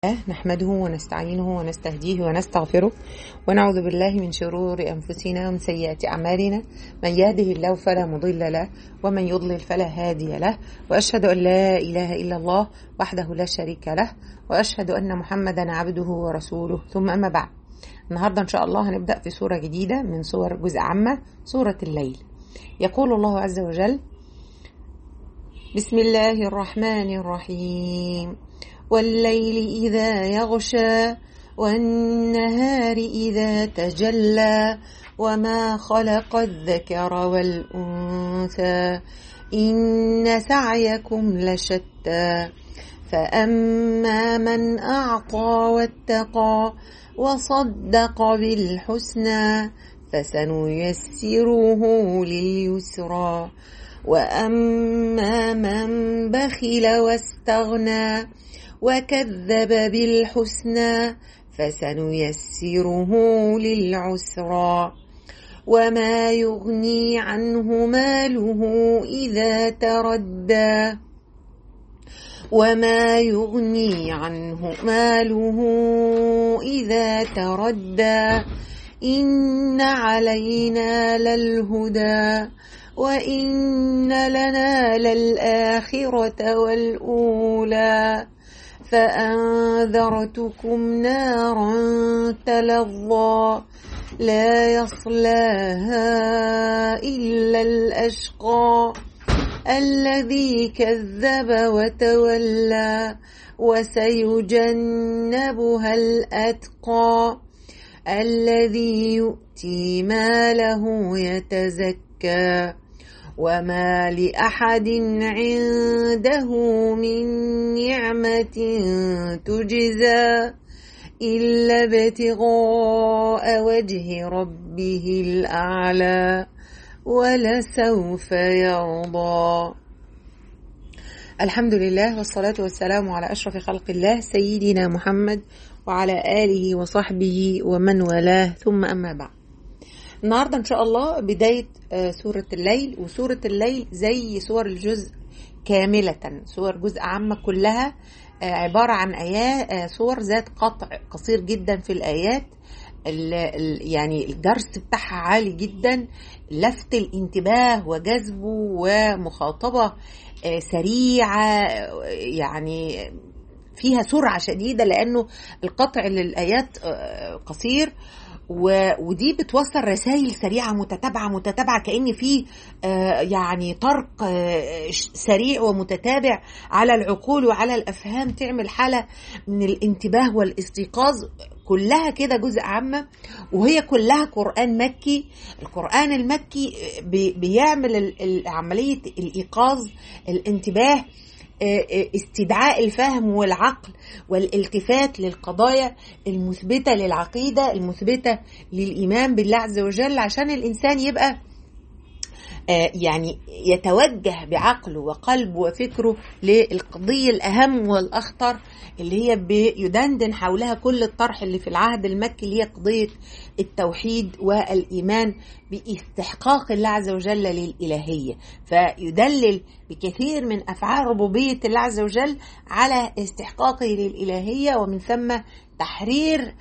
نحمده ونستعينه ونستهديه ونستغفره ونعوذ بالله من شرور أنفسنا ومن سيئات أعمالنا من يهده الله فلا مضل له ومن يضلل فلا هادي له وأشهد أن لا إله إلا الله وحده لا شريك له وأشهد أن محمدا عبده ورسوله ثم أما بعد النهاردة إن شاء الله هنبدأ في سورة جديدة من سور جزء عامة سورة الليل يقول الله عز وجل بسم الله الرحمن الرحيم والليل إذا يغشى والنهار إذا تجلى وما خلق الذكر والأنثى إن سعيكم لشتى فأما من أعطى واتقى وصدق بالحسنى فسنيسره لليسرى واما من بخل واستغنى وكذب بالحسنى فسنيسره للعسرى وما يغني عنه ماله اذا تردى وما يغني عنه ماله اذا تردى ان علينا للهدى وإن لنا للآخرة والأولى فأنذرتكم نارا تلظى لا يصلاها إلا الأشقى الذي كذب وتولى وسيجنبها الأتقى الذي يؤتي ماله يتزكى وما لأحد عنده من نعمة تجزى إلا ابتغاء وجه ربه الأعلى ولسوف يرضى الحمد لله والصلاة والسلام على أشرف خلق الله سيدنا محمد وعلى آله وصحبه ومن والاه ثم أما بعد النهارده ان شاء الله بدايه سوره الليل وسوره الليل زي سور الجزء كامله سور جزء عامه كلها عباره عن ايات سور ذات قطع قصير جدا في الايات يعني الدرس بتاعها عالي جدا لفت الانتباه وجذبه ومخاطبه سريعه يعني فيها سرعه شديده لانه القطع للايات قصير ودي بتوصل رسائل سريعة متتابعة متتابعة كأن في يعني طرق سريع ومتتابع على العقول وعلى الأفهام تعمل حالة من الانتباه والاستيقاظ كلها كده جزء عامة وهي كلها قرآن مكي القرآن المكي بيعمل عملية الإيقاظ الانتباه استدعاء الفهم والعقل والالتفات للقضايا المثبتة للعقيدة المثبتة للإيمان بالله عز وجل عشان الإنسان يبقى يعني يتوجه بعقله وقلبه وفكره للقضية الأهم والأخطر اللي هي بيدندن حولها كل الطرح اللي في العهد المكي اللي هي قضية التوحيد والإيمان باستحقاق الله عز وجل للإلهية فيدلل بكثير من أفعال ربوبية الله عز وجل على استحقاقه للإلهية ومن ثم تحرير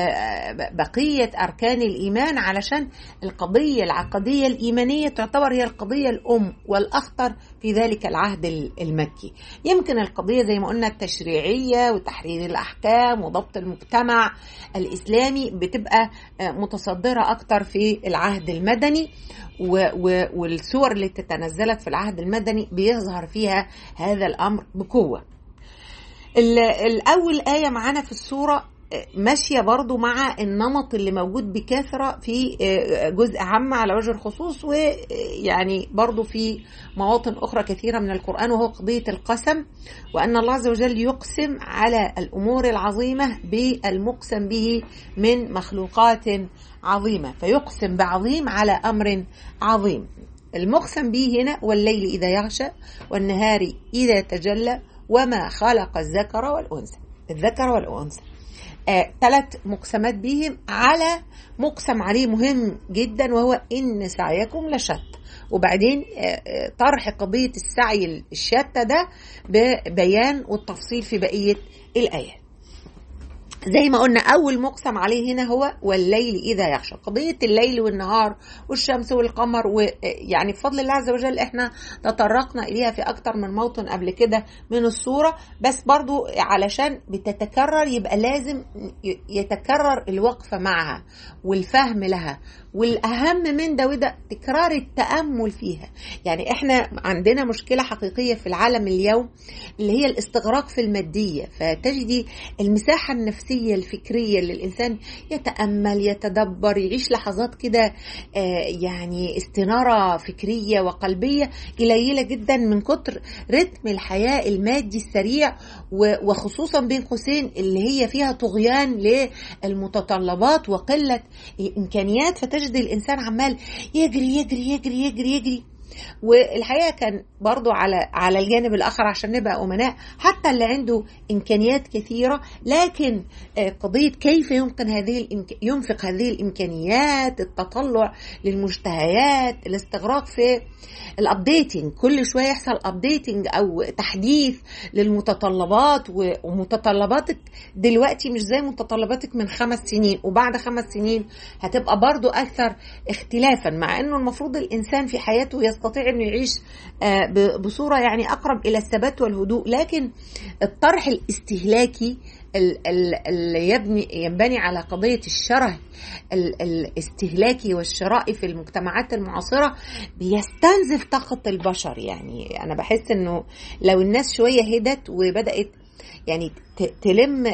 بقية أركان الإيمان علشان القضية العقدية الإيمانية تعتبر هي القضية الأم والأخطر في ذلك العهد المكي يمكن القضية زي ما قلنا التشريعية وتحرير الأحكام وضبط المجتمع الإسلامي بتبقى متصدرة أكتر في العهد المدني والسور اللي تتنزلت في العهد المدني بيظهر فيها هذا الأمر بقوة الأول آية معانا في السورة ماشيه برضو مع النمط اللي موجود بكثره في جزء عام على وجه الخصوص ويعني برضو في مواطن اخرى كثيره من القران وهو قضيه القسم وان الله عز وجل يقسم على الامور العظيمه بالمقسم به من مخلوقات عظيمه فيقسم بعظيم على امر عظيم المقسم به هنا والليل اذا يغشى والنهار اذا تجلى وما خلق الذكر والانثى الذكر والانثى ثلاث آه، مقسمات بهم على مقسم عليه مهم جدا وهو ان سعيكم لشتى وبعدين طرح قضية السعي الشتى ده ببيان والتفصيل في بقية الآيات زي ما قلنا اول مقسم عليه هنا هو والليل اذا يغشى قضيه الليل والنهار والشمس والقمر ويعني بفضل الله عز وجل احنا تطرقنا اليها في اكتر من موطن قبل كده من الصوره بس برضو علشان بتتكرر يبقى لازم يتكرر الوقفه معها والفهم لها والاهم من ده وده تكرار التامل فيها يعني احنا عندنا مشكله حقيقيه في العالم اليوم اللي هي الاستغراق في الماديه فتجدي المساحه النفسيه الفكريه اللي الانسان يتامل يتدبر يعيش لحظات كده يعني استناره فكريه وقلبيه قليله جدا من كتر رتم الحياه المادي السريع وخصوصا بين قوسين اللي هي فيها طغيان للمتطلبات وقله الامكانيات فتجد تجد الانسان عمال يجري يجري يجري يجري يجري والحقيقه كان برضو على على الجانب الاخر عشان نبقى امناء حتى اللي عنده امكانيات كثيره لكن قضيه كيف يمكن هذه الإمك... ينفق هذه الامكانيات التطلع للمشتهيات الاستغراق في الابديتنج كل شويه يحصل ابديتنج او تحديث للمتطلبات ومتطلباتك دلوقتي مش زي متطلباتك من خمس سنين وبعد خمس سنين هتبقى برضو اكثر اختلافا مع انه المفروض الانسان في حياته يستطيع انه يعيش بصوره يعني اقرب الى الثبات والهدوء لكن الطرح الاستهلاكي اللي يبني ينبني على قضيه الشره الاستهلاكي والشرائي في المجتمعات المعاصره بيستنزف طاقه البشر يعني انا بحس انه لو الناس شويه هدت وبدات يعني تلم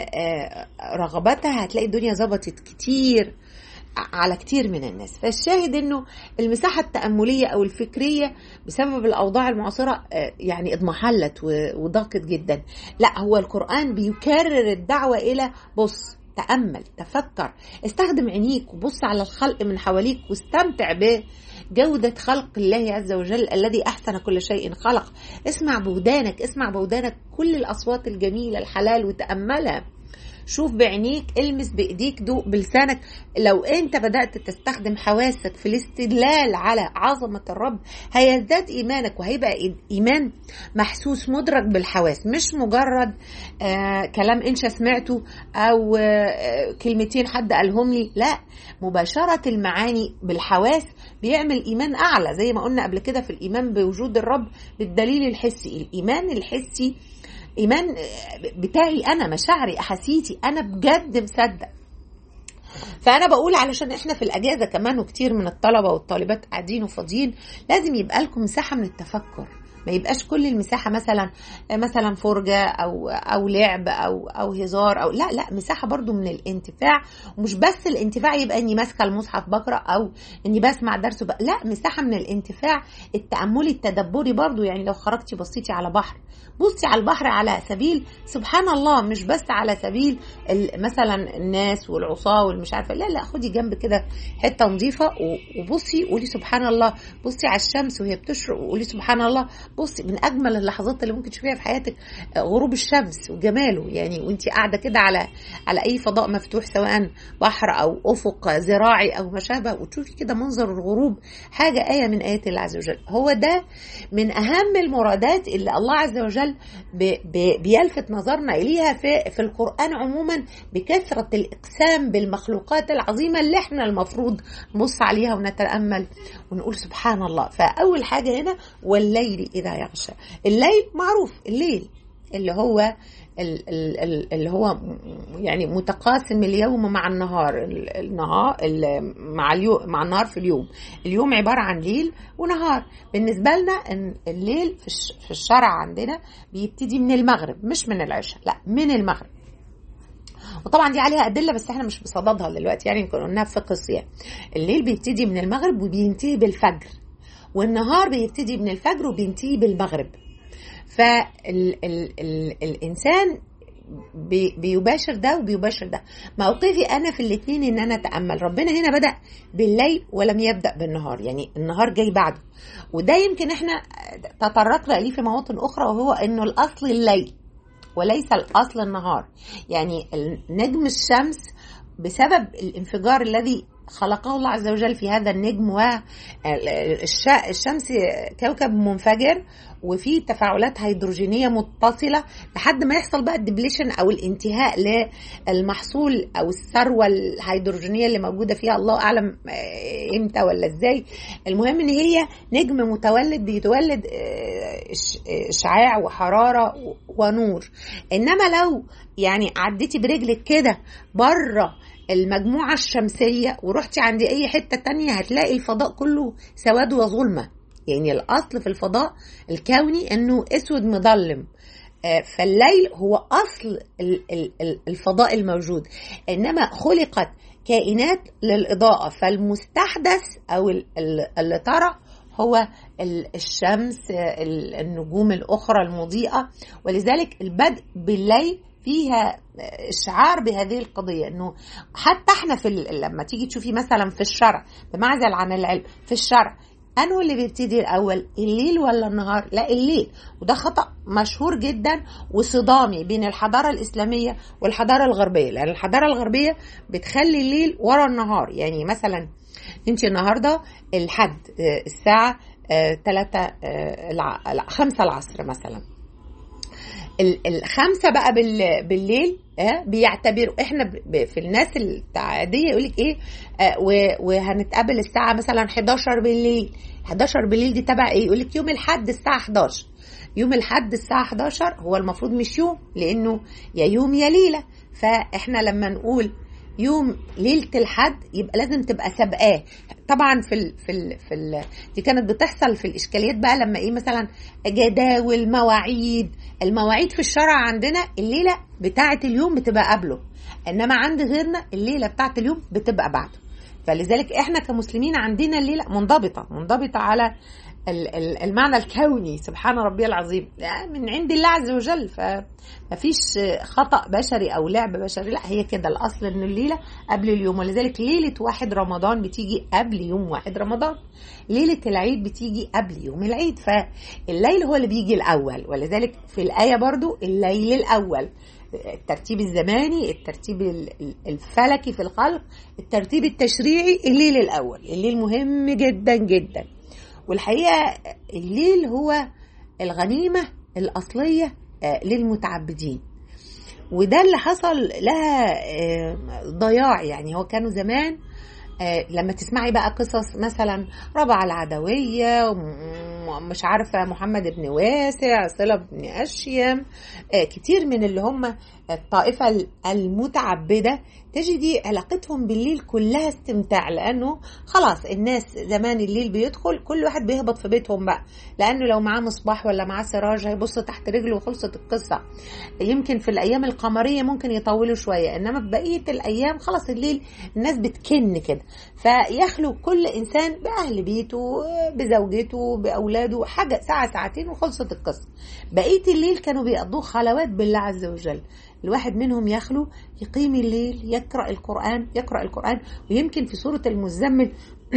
رغباتها هتلاقي الدنيا ظبطت كتير على كتير من الناس فالشاهد انه المساحة التأملية او الفكرية بسبب الاوضاع المعاصرة يعني اضمحلت وضاقت جدا لا هو القرآن بيكرر الدعوة الى بص تأمل تفكر استخدم عينيك وبص على الخلق من حواليك واستمتع بجودة خلق الله عز وجل الذي أحسن كل شيء خلق اسمع بودانك اسمع بودانك كل الأصوات الجميلة الحلال وتأملها شوف بعينيك المس بايديك دوق بلسانك لو انت بدات تستخدم حواسك في الاستدلال على عظمه الرب هيزداد ايمانك وهيبقى ايمان محسوس مدرك بالحواس مش مجرد آه كلام انشا سمعته او آه كلمتين حد قالهم لي لا مباشره المعاني بالحواس بيعمل ايمان اعلى زي ما قلنا قبل كده في الايمان بوجود الرب بالدليل الحسي الايمان الحسي ايمان بتاعي انا مشاعري احاسيسي انا بجد مصدق فانا بقول علشان احنا في الاجازه كمان وكتير من الطلبه والطالبات قاعدين وفاضيين لازم يبقى لكم مساحه من التفكر ما يبقاش كل المساحه مثلا مثلا فرجه او او لعب او او هزار او لا لا مساحه برضو من الانتفاع ومش بس الانتفاع يبقى اني ماسكه المصحف بقرا او اني بسمع درس بقى لا مساحه من الانتفاع التاملي التدبري برضو يعني لو خرجتي بصيتي على بحر بصي على البحر على سبيل سبحان الله مش بس على سبيل مثلا الناس والعصاه والمش عارفه لا لا خدي جنب كده حته نظيفه وبصي قولي سبحان الله بصي على الشمس وهي بتشرق وقولي سبحان الله بصي من اجمل اللحظات اللي ممكن تشوفيها في حياتك غروب الشمس وجماله يعني وانت قاعده كده على على اي فضاء مفتوح سواء بحر او افق زراعي او ما شابه وتشوفي كده منظر الغروب حاجه ايه من ايات الله عز وجل هو ده من اهم المرادات اللي الله عز وجل بي بي بيلفت نظرنا اليها في في القران عموما بكثره الاقسام بالمخلوقات العظيمه اللي احنا المفروض نبص عليها ونتامل ونقول سبحان الله فاول حاجه هنا والليل اذا يغشى الليل معروف الليل اللي هو اللي هو يعني متقاسم اليوم مع النهار النهار مع اليوم مع النهار في اليوم اليوم عباره عن ليل ونهار بالنسبه لنا ان الليل في الشرع عندنا بيبتدي من المغرب مش من العشاء لا من المغرب وطبعا دي عليها ادله بس احنا مش بصددها دلوقتي يعني قلناها في فقه الصيام الليل بيبتدي من المغرب وبينتهي بالفجر والنهار بيبتدي من الفجر وبينتهي بالمغرب فالإنسان بيباشر ده وبيباشر ده موقفي انا في الاثنين ان انا اتامل ربنا هنا بدا بالليل ولم يبدا بالنهار يعني النهار جاي بعده وده يمكن احنا تطرقنا اليه في مواطن اخرى وهو انه الاصل الليل وليس الاصل النهار يعني نجم الشمس بسبب الانفجار الذي خلقه الله عز وجل في هذا النجم والشمس كوكب منفجر وفي تفاعلات هيدروجينيه متصله لحد ما يحصل بقى الدبليشن او الانتهاء للمحصول او الثروه الهيدروجينيه اللي موجوده فيها الله اعلم امتى ولا ازاي المهم ان هي نجم متولد بيتولد اشعاع وحراره ونور انما لو يعني عديتي برجلك كده بره المجموعة الشمسية ورحتي عند أي حتة تانية هتلاقي الفضاء كله سواد وظلمة يعني الأصل في الفضاء الكوني أنه أسود مظلم فالليل هو أصل الفضاء الموجود إنما خلقت كائنات للإضاءة فالمستحدث أو اللي ترى هو الشمس النجوم الأخرى المضيئة ولذلك البدء بالليل فيها اشعار بهذه القضيه انه حتى احنا في لما تيجي تشوفي مثلا في الشرع بمعزل عن العلم في الشرع انه اللي بيبتدي الاول الليل ولا النهار لا الليل وده خطا مشهور جدا وصدامي بين الحضاره الاسلاميه والحضاره الغربيه لان الحضاره الغربيه بتخلي الليل ورا النهار يعني مثلا انت النهارده الحد الساعه 3 5 العصر مثلا الخمسة بقى بالليل اه بيعتبروا احنا في الناس العادية يقول لك ايه اه وهنتقابل الساعة مثلا 11 بالليل 11 بالليل دي تبع ايه يقول لك يوم الحد الساعة 11 يوم الحد الساعة 11 هو المفروض مش يوم لانه يا يوم يا ليلة فاحنا لما نقول يوم ليله الحد يبقى لازم تبقى سابقاه طبعا في ال في ال في ال دي كانت بتحصل في الاشكاليات بقى لما ايه مثلا جداول مواعيد المواعيد في الشرع عندنا الليله بتاعه اليوم بتبقى قبله انما عند غيرنا الليله بتاعه اليوم بتبقى بعده فلذلك احنا كمسلمين عندنا الليله منضبطه منضبطه على المعنى الكوني سبحان ربي العظيم من عند الله عز وجل فمفيش خطأ بشري أو لعب بشري لا هي كده الأصل إن الليلة قبل اليوم ولذلك ليلة واحد رمضان بتيجي قبل يوم واحد رمضان ليلة العيد بتيجي قبل يوم العيد فالليل هو اللي بيجي الأول ولذلك في الآية برضو الليل الأول الترتيب الزماني الترتيب الفلكي في الخلق الترتيب التشريعي الليل الأول الليل مهم جدا جدا والحقيقه الليل هو الغنيمه الاصليه للمتعبدين وده اللي حصل لها ضياع يعني هو كانوا زمان لما تسمعي بقى قصص مثلا ربع العدوية مش عارفة محمد بن واسع صلة بن أشيم كتير من اللي هم الطائفة المتعبدة تجدي علاقتهم بالليل كلها استمتاع لأنه خلاص الناس زمان الليل بيدخل كل واحد بيهبط في بيتهم بقى لأنه لو معاه مصباح ولا معاه سراج هيبص تحت رجله وخلصت القصة يمكن في الأيام القمرية ممكن يطولوا شوية إنما في بقية الأيام خلاص الليل الناس بتكن كده فيخلو كل إنسان بأهل بيته بزوجته بأولاده حاجة ساعة ساعتين وخلصت القصة بقية الليل كانوا بيقضوه خلوات بالله عز وجل الواحد منهم يخلو يقيم الليل يقرأ القرآن يقرأ القرآن ويمكن في سورة المزمل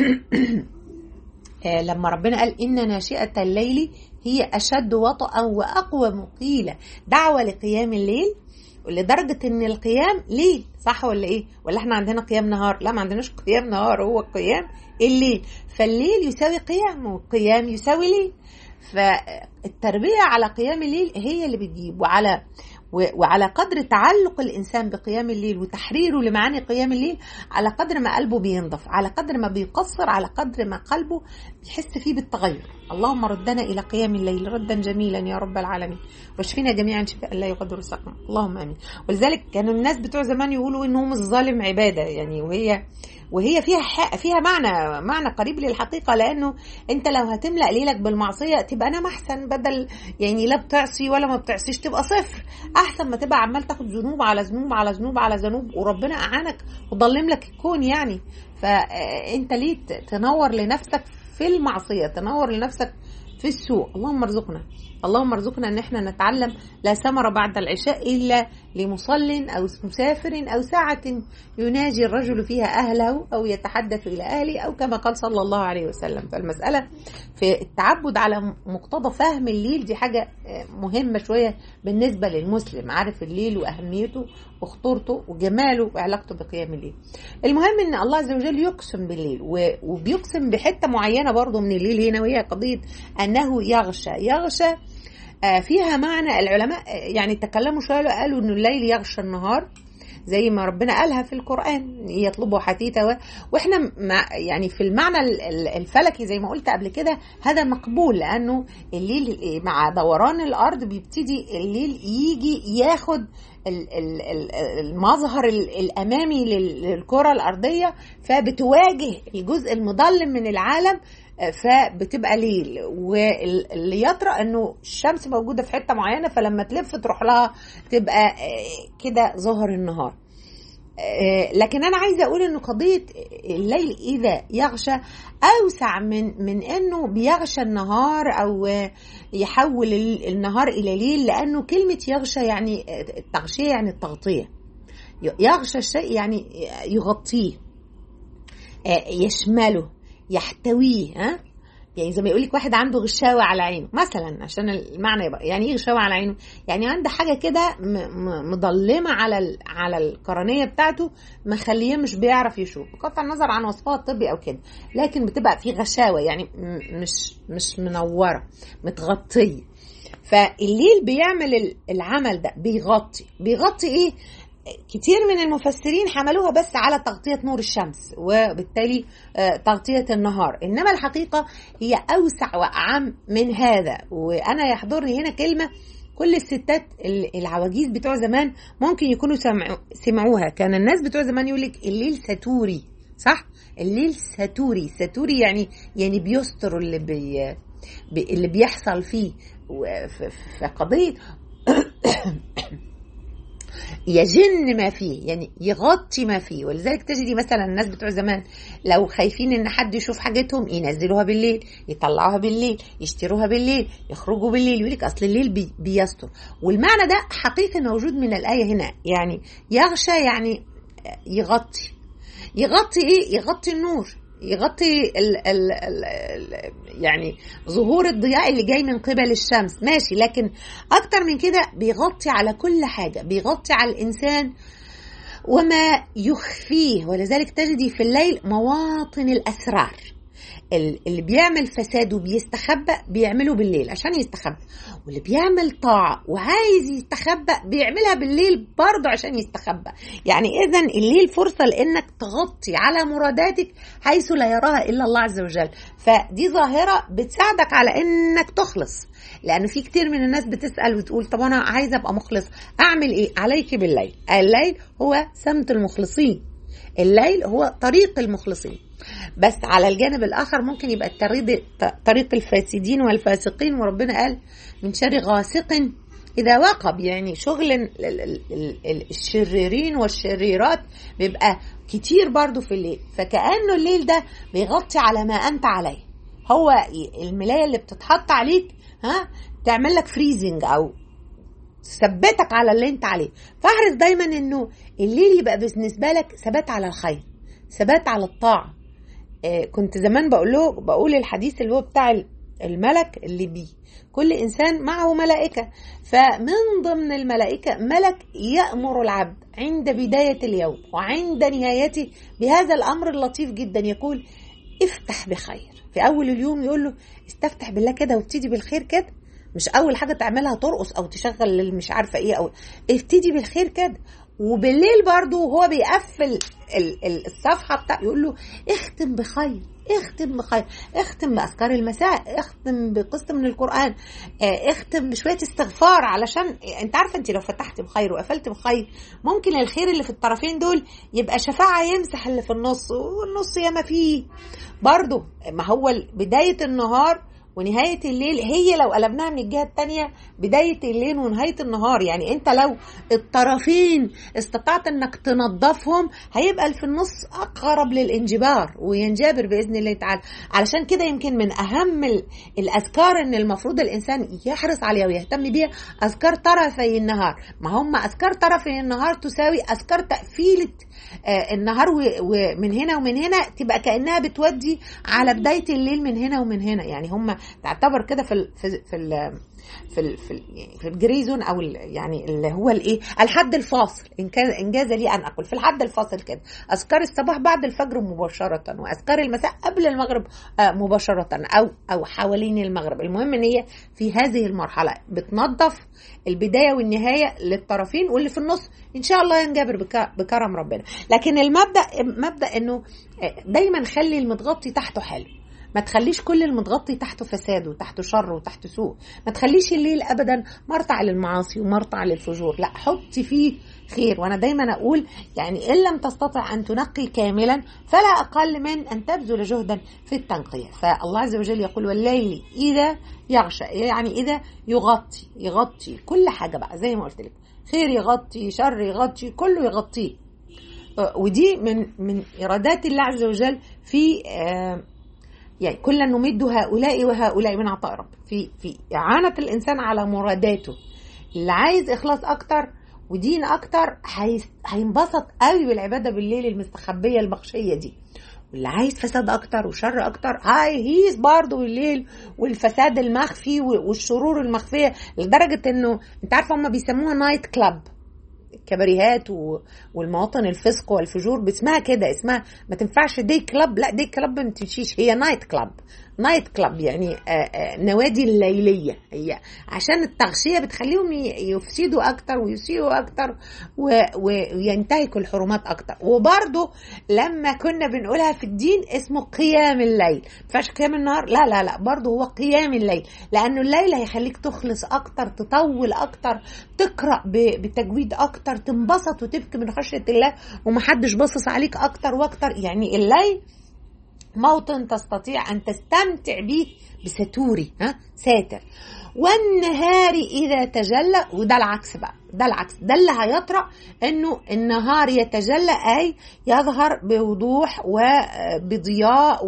لما ربنا قال إن ناشئة الليل هي أشد وطئا وأقوى مقيلة دعوة لقيام الليل لدرجة إن القيام ليل صح ولا إيه؟ ولا إحنا عندنا قيام نهار؟ لا ما عندناش قيام نهار هو قيام الليل فالليل يساوي قيام والقيام يساوي ليل فالتربية على قيام الليل هي اللي بتجيب وعلى وعلى قدر تعلق الانسان بقيام الليل وتحريره لمعاني قيام الليل على قدر ما قلبه بينضف على قدر ما بيقصر على قدر ما قلبه بيحس فيه بالتغير اللهم ردنا الى قيام الليل ردا جميلا يا رب العالمين واشفينا جميعا شفاء لا يغادر سقما اللهم امين ولذلك كانوا الناس بتوع زمان يقولوا ان هم الظالم عباده يعني وهي وهي فيها حق فيها معنى معنى قريب للحقيقه لانه انت لو هتملا ليلك بالمعصيه تبقى انا احسن بدل يعني لا بتعصي ولا ما بتعصيش تبقى صفر احسن ما تبقى عمال تاخد ذنوب على ذنوب على ذنوب على ذنوب وربنا اعانك وضلم لك الكون يعني فانت ليه تنور لنفسك في المعصيه تنور لنفسك في السوء اللهم ارزقنا اللهم ارزقنا ان احنا نتعلم لا ثمر بعد العشاء الا لمصل او مسافر او ساعه يناجي الرجل فيها اهله او يتحدث الى اهله او كما قال صلى الله عليه وسلم فالمساله في التعبد على مقتضى فهم الليل دي حاجه مهمه شويه بالنسبه للمسلم عارف الليل واهميته وخطورته وجماله وعلاقته بقيام الليل المهم ان الله عز وجل يقسم بالليل وبيقسم بحته معينه برضه من الليل هنا وهي قضيه انه يغشى يغشى فيها معنى العلماء يعني تكلموا شويه قالوا ان الليل يغشى النهار زي ما ربنا قالها في القرآن يطلبوا حثيثا واحنا مع يعني في المعنى الفلكي زي ما قلت قبل كده هذا مقبول لأنه الليل مع دوران الأرض بيبتدي الليل يجي ياخد المظهر الأمامي للكرة الأرضية فبتواجه الجزء المظلم من العالم فبتبقى ليل واللي يطرأ انه الشمس موجوده في حته معينه فلما تلف تروح لها تبقى كده ظهر النهار لكن انا عايزه اقول انه قضيه الليل اذا يغشى اوسع من من انه بيغشى النهار او يحول النهار الى ليل لانه كلمه يغشى يعني التغشيه يعني التغطيه يغشى الشيء يعني يغطيه يشمله يحتويه ها يعني زي ما يقول لك واحد عنده غشاوه على عينه مثلا عشان المعنى يبقى يعني ايه غشاوه على عينه يعني عنده حاجه كده مضلمه على على القرنيه بتاعته مخليه مش بيعرف يشوف بقطع النظر عن وصفها الطبي او كده لكن بتبقى في غشاوه يعني مش مش منوره متغطيه فالليل بيعمل العمل ده بيغطي بيغطي ايه كتير من المفسرين حملوها بس على تغطية نور الشمس وبالتالي تغطية النهار إنما الحقيقة هي أوسع وأعم من هذا وأنا يحضرني هنا كلمة كل الستات العواجيز بتوع زمان ممكن يكونوا سمعوها كان الناس بتوع زمان يقول لك الليل ستوري صح الليل ستوري ستوري يعني يعني بيستر اللي بي اللي بيحصل فيه في قضيه يجن ما فيه يعني يغطي ما فيه ولذلك تجدي مثلا الناس بتوع زمان لو خايفين ان حد يشوف حاجتهم ينزلوها بالليل يطلعوها بالليل يشتروها بالليل يخرجوا بالليل يقول لك اصل الليل بي بيستر والمعنى ده حقيقي موجود من الايه هنا يعني يغشى يعني يغطي يغطي ايه يغطي النور يغطي ال ال ال ال يعني ظهور الضياء اللي جاي من قبل الشمس ماشي لكن اكتر من كده بيغطي على كل حاجه بيغطي على الانسان وما يخفيه ولذلك تجدي في الليل مواطن الاسرار اللي بيعمل فساد وبيستخبى بيعمله بالليل عشان يستخبى واللي بيعمل طاعة وعايز يستخبى بيعملها بالليل برضه عشان يستخبى يعني إذا الليل فرصة لأنك تغطي على مراداتك حيث لا يراها إلا الله عز وجل فدي ظاهرة بتساعدك على إنك تخلص لأن في كتير من الناس بتسأل وتقول طب أنا عايزة أبقى مخلص أعمل إيه عليك بالليل الليل هو سمت المخلصين الليل هو طريق المخلصين بس على الجانب الاخر ممكن يبقى الطريق طريق الفاسدين والفاسقين وربنا قال من شر غاسق اذا وقب يعني شغل الشريرين والشريرات بيبقى كتير برضو في الليل فكانه الليل ده بيغطي على ما انت عليه هو الملايه اللي بتتحط عليك ها تعمل لك فريزنج او تثبتك على اللي انت عليه فاحرص دايما انه الليل يبقى بالنسبه لك ثبات على الخير ثبات على الطاعه آه كنت زمان بقول له بقول الحديث اللي هو بتاع الملك اللي بيه كل انسان معه ملائكه فمن ضمن الملائكه ملك يامر العبد عند بدايه اليوم وعند نهايته بهذا الامر اللطيف جدا يقول افتح بخير في اول اليوم يقول له استفتح بالله كده وابتدي بالخير كده مش اول حاجه تعملها ترقص او تشغل مش عارفه ايه او ابتدي بالخير كده وبالليل برضو وهو بيقفل الصفحه بتاع يقول له اختم بخير اختم بخير اختم باذكار المساء اختم بقسط من القران اختم بشويه استغفار علشان انت عارفه انت لو فتحت بخير وقفلت بخير ممكن الخير اللي في الطرفين دول يبقى شفاعه يمسح اللي في النص والنص ياما فيه برضو ما هو بدايه النهار ونهاية الليل هي لو قلبناها من الجهة التانية بداية الليل ونهاية النهار يعني انت لو الطرفين استطعت انك تنظفهم هيبقى اللي في النص اقرب للانجبار وينجبر باذن الله تعالى علشان كده يمكن من اهم ال- الاذكار ان المفروض الانسان يحرص عليها ويهتم بيها اذكار طرفي النهار ما هم اذكار طرفي النهار تساوي اذكار تقفيله آه، النهار و- ومن هنا ومن هنا تبقى كانها بتودي على بدايه الليل من هنا ومن هنا يعني هم تعتبر كده في ال في في ال في ال في, ال يعني في الجريزون او ال يعني اللي هو الايه الحد الفاصل ان كان انجاز لي ان اقول في الحد الفاصل كده اذكار الصباح بعد الفجر مباشره واذكار المساء قبل المغرب آه، مباشره او او حوالين المغرب المهم ان هي في هذه المرحله بتنظف البدايه والنهايه للطرفين واللي في النص ان شاء الله ينجبر بك- بكرم ربنا لكن المبدا مبدا انه آه، دايما خلي المتغطي تحته حلو ما تخليش كل المتغطي تحته فساد وتحته شر وتحته سوء ما تخليش الليل ابدا مرتع للمعاصي ومرتع للفجور لا حطي فيه خير وانا دايما اقول يعني ان لم تستطع ان تنقي كاملا فلا اقل من ان تبذل جهدا في التنقيه فالله عز وجل يقول والليل اذا يغشى يعني اذا يغطي يغطي كل حاجه بقى زي ما قلت لك خير يغطي شر يغطي كله يغطيه آه، ودي من من ايرادات الله عز وجل في آه، يعني كلا نمد هؤلاء وهؤلاء من عطاء رب في في اعانه الانسان على مراداته اللي عايز اخلاص اكتر ودين اكتر هيس- هينبسط قوي بالعباده بالليل المستخبيه المغشيه دي واللي عايز فساد اكتر وشر اكتر هيهيس برضه بالليل والفساد المخفي والشرور المخفيه لدرجه انه انت عارفه هم بيسموها نايت كلاب الكباريهات و- والمواطن الفسق والفجور باسمها كده اسمها ما تنفعش دي كلاب لا دي كلاب ما تمشيش هي نايت كلاب نايت كلاب يعني آه، آه، نوادي الليليه هي عشان التغشيه بتخليهم ي- يفسدوا اكتر ويسيئوا اكتر و- وينتهكوا الحرمات اكتر وبرضه لما كنا بنقولها في الدين اسمه قيام الليل ما ينفعش قيام النهار لا لا لا برضه هو قيام الليل لانه الليل هيخليك تخلص اكتر تطول اكتر تقرا ب- بتجويد اكتر تنبسط وتبكي من خشيه الله ومحدش باصص عليك اكتر واكتر يعني الليل موطن تستطيع ان تستمتع به بستوري ها ساتر والنهار اذا تجلى وده العكس بقى ده العكس ده اللي هيطرأ انه النهار يتجلى اي يظهر بوضوح وبضياء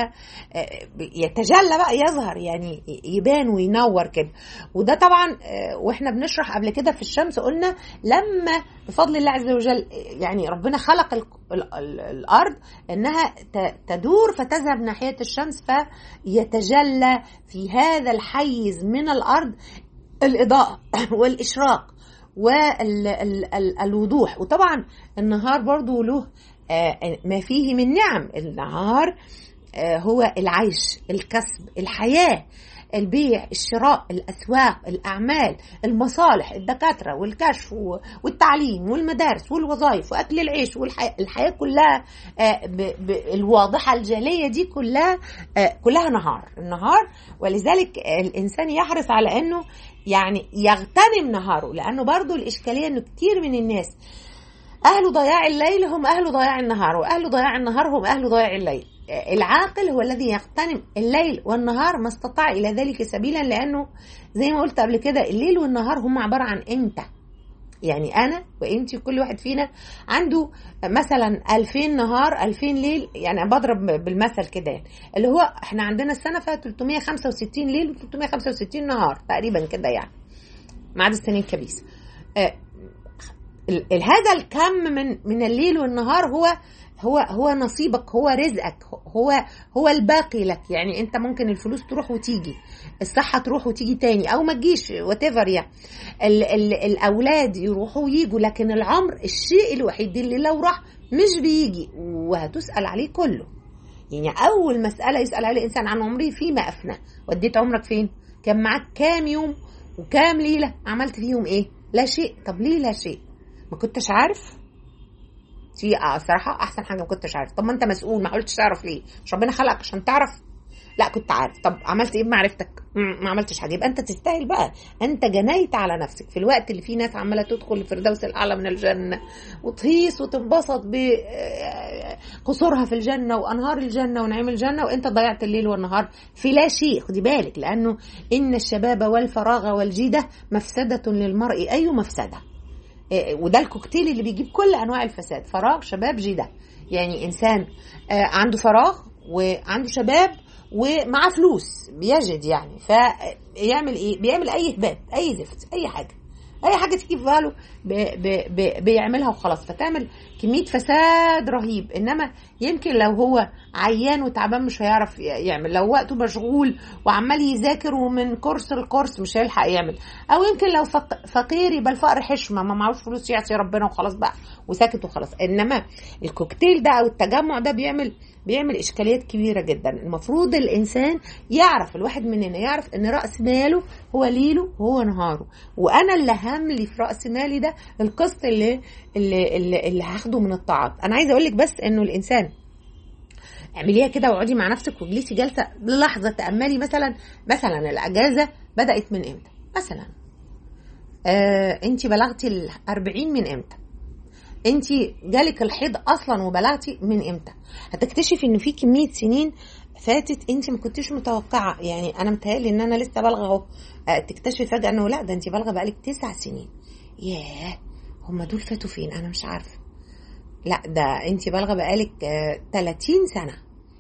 ويتجلى بقى يظهر يعني يبان وينور كده وده طبعا آه، واحنا بنشرح قبل كده في الشمس قلنا لما بفضل الله عز وجل يعني ربنا خلق ال- ال- ال- الارض انها ت- تدور فتذهب ناحيه الشمس فيتجلى في هذا الحيز من الارض الاضاءه والاشراق والوضوح وطبعا النهار برضو له آه، ما فيه من نعم النهار آه، هو العيش الكسب الحياه البيع الشراء الاسواق الاعمال المصالح الدكاتره والكشف و- والتعليم والمدارس والوظائف واكل العيش والحياه كلها آه، ب- ب- الواضحه الجليه دي كلها آه، كلها نهار النهار ولذلك الانسان يحرص على انه يعني يغتنم نهاره لانه برضو الاشكاليه انه كتير من الناس أهل ضياع الليل هم أهل ضياع النهار وأهل ضياع النهار هم أهل ضياع الليل العاقل هو الذي يغتنم الليل والنهار ما استطاع إلى ذلك سبيلا لأنه زي ما قلت قبل كده الليل والنهار هم عبارة عن أنت يعني أنا وأنت وكل واحد فينا عنده مثلا 2000 نهار 2000 ليل يعني بضرب بالمثل كده يعني اللي هو احنا عندنا السنة فيها 365 ليل و365 نهار تقريبا كده يعني ما عدا السنين الكبيسة آه، ال- ال- هذا الكم من من الليل والنهار هو هو هو نصيبك هو رزقك هو هو الباقي لك يعني انت ممكن الفلوس تروح وتيجي الصحة تروح وتيجي تاني او ما تجيش وات يعني ال ال الاولاد يروحوا ويجوا لكن العمر الشيء الوحيد اللي لو راح مش بيجي وهتسأل عليه كله يعني اول مسألة يسأل عليه الانسان عن عمره فيما افنى وديت عمرك فين كان معاك كام يوم وكام ليلة عملت فيهم ايه لا شيء طب ليه لا شيء ما كنتش عارف في آه صراحة أحسن حاجة ما كنتش عارف طب ما أنت مسؤول ما قلتش تعرف ليه مش ربنا خلقك عشان تعرف لا كنت عارف طب عملت ايه بمعرفتك مم، ما عملتش حاجه يبقى انت تستاهل بقى انت جنيت على نفسك في الوقت اللي فيه ناس عماله تدخل الفردوس الاعلى من الجنه وتهيص وتنبسط ب آه، قصورها في الجنه وانهار الجنه ونعيم الجنه وانت ضيعت الليل والنهار في لا شيء خدي بالك لانه ان الشباب والفراغ والجيده مفسده للمرء اي مفسده إيه، وده الكوكتيل اللي بيجيب كل انواع الفساد فراغ شباب جيده يعني انسان آه، عنده فراغ وعنده شباب ومعاه فلوس بيجد يعني فيعمل ايه بيعمل اي هباب اي زفت اي حاجه اي حاجه تيجي في باله ب- ب- ب- بيعملها وخلاص فتعمل كميه فساد رهيب انما يمكن لو هو عيان وتعبان مش هيعرف ي- يعمل لو وقته مشغول وعمال يذاكر ومن كورس لكورس مش هيلحق يعمل او يمكن لو فق- فقير يبقى الفقر حشمه ما معهوش فلوس يعصي ربنا وخلاص بقى وساكت وخلاص انما الكوكتيل ده او التجمع ده بيعمل بيعمل اشكاليات كبيره جدا المفروض الانسان يعرف الواحد مننا يعرف ان راس ماله هو ليله وهو نهاره وانا اللي هملي في راس مالي ده القسط اللي اللي اللي, اللي هاخده من الطاعات انا عايزه اقول لك بس انه الانسان اعمليها كده واقعدي مع نفسك واجلسي جلسه لحظه تاملي مثلا مثلا الاجازه بدات من امتى مثلا آه انت بلغتي ال 40 من امتى انت جالك الحيض اصلا وبلغتي من امتى هتكتشفي ان في كميه سنين فاتت انت ما كنتيش متوقعه يعني انا متهيألي ان انا لسه بالغه اهو آه، تكتشفي فجاه انه لا ده انت بالغه بقالك تسع سنين ياه هما دول فاتوا فين انا مش عارفه لا ده انت بالغه بقالك آه، 30 سنه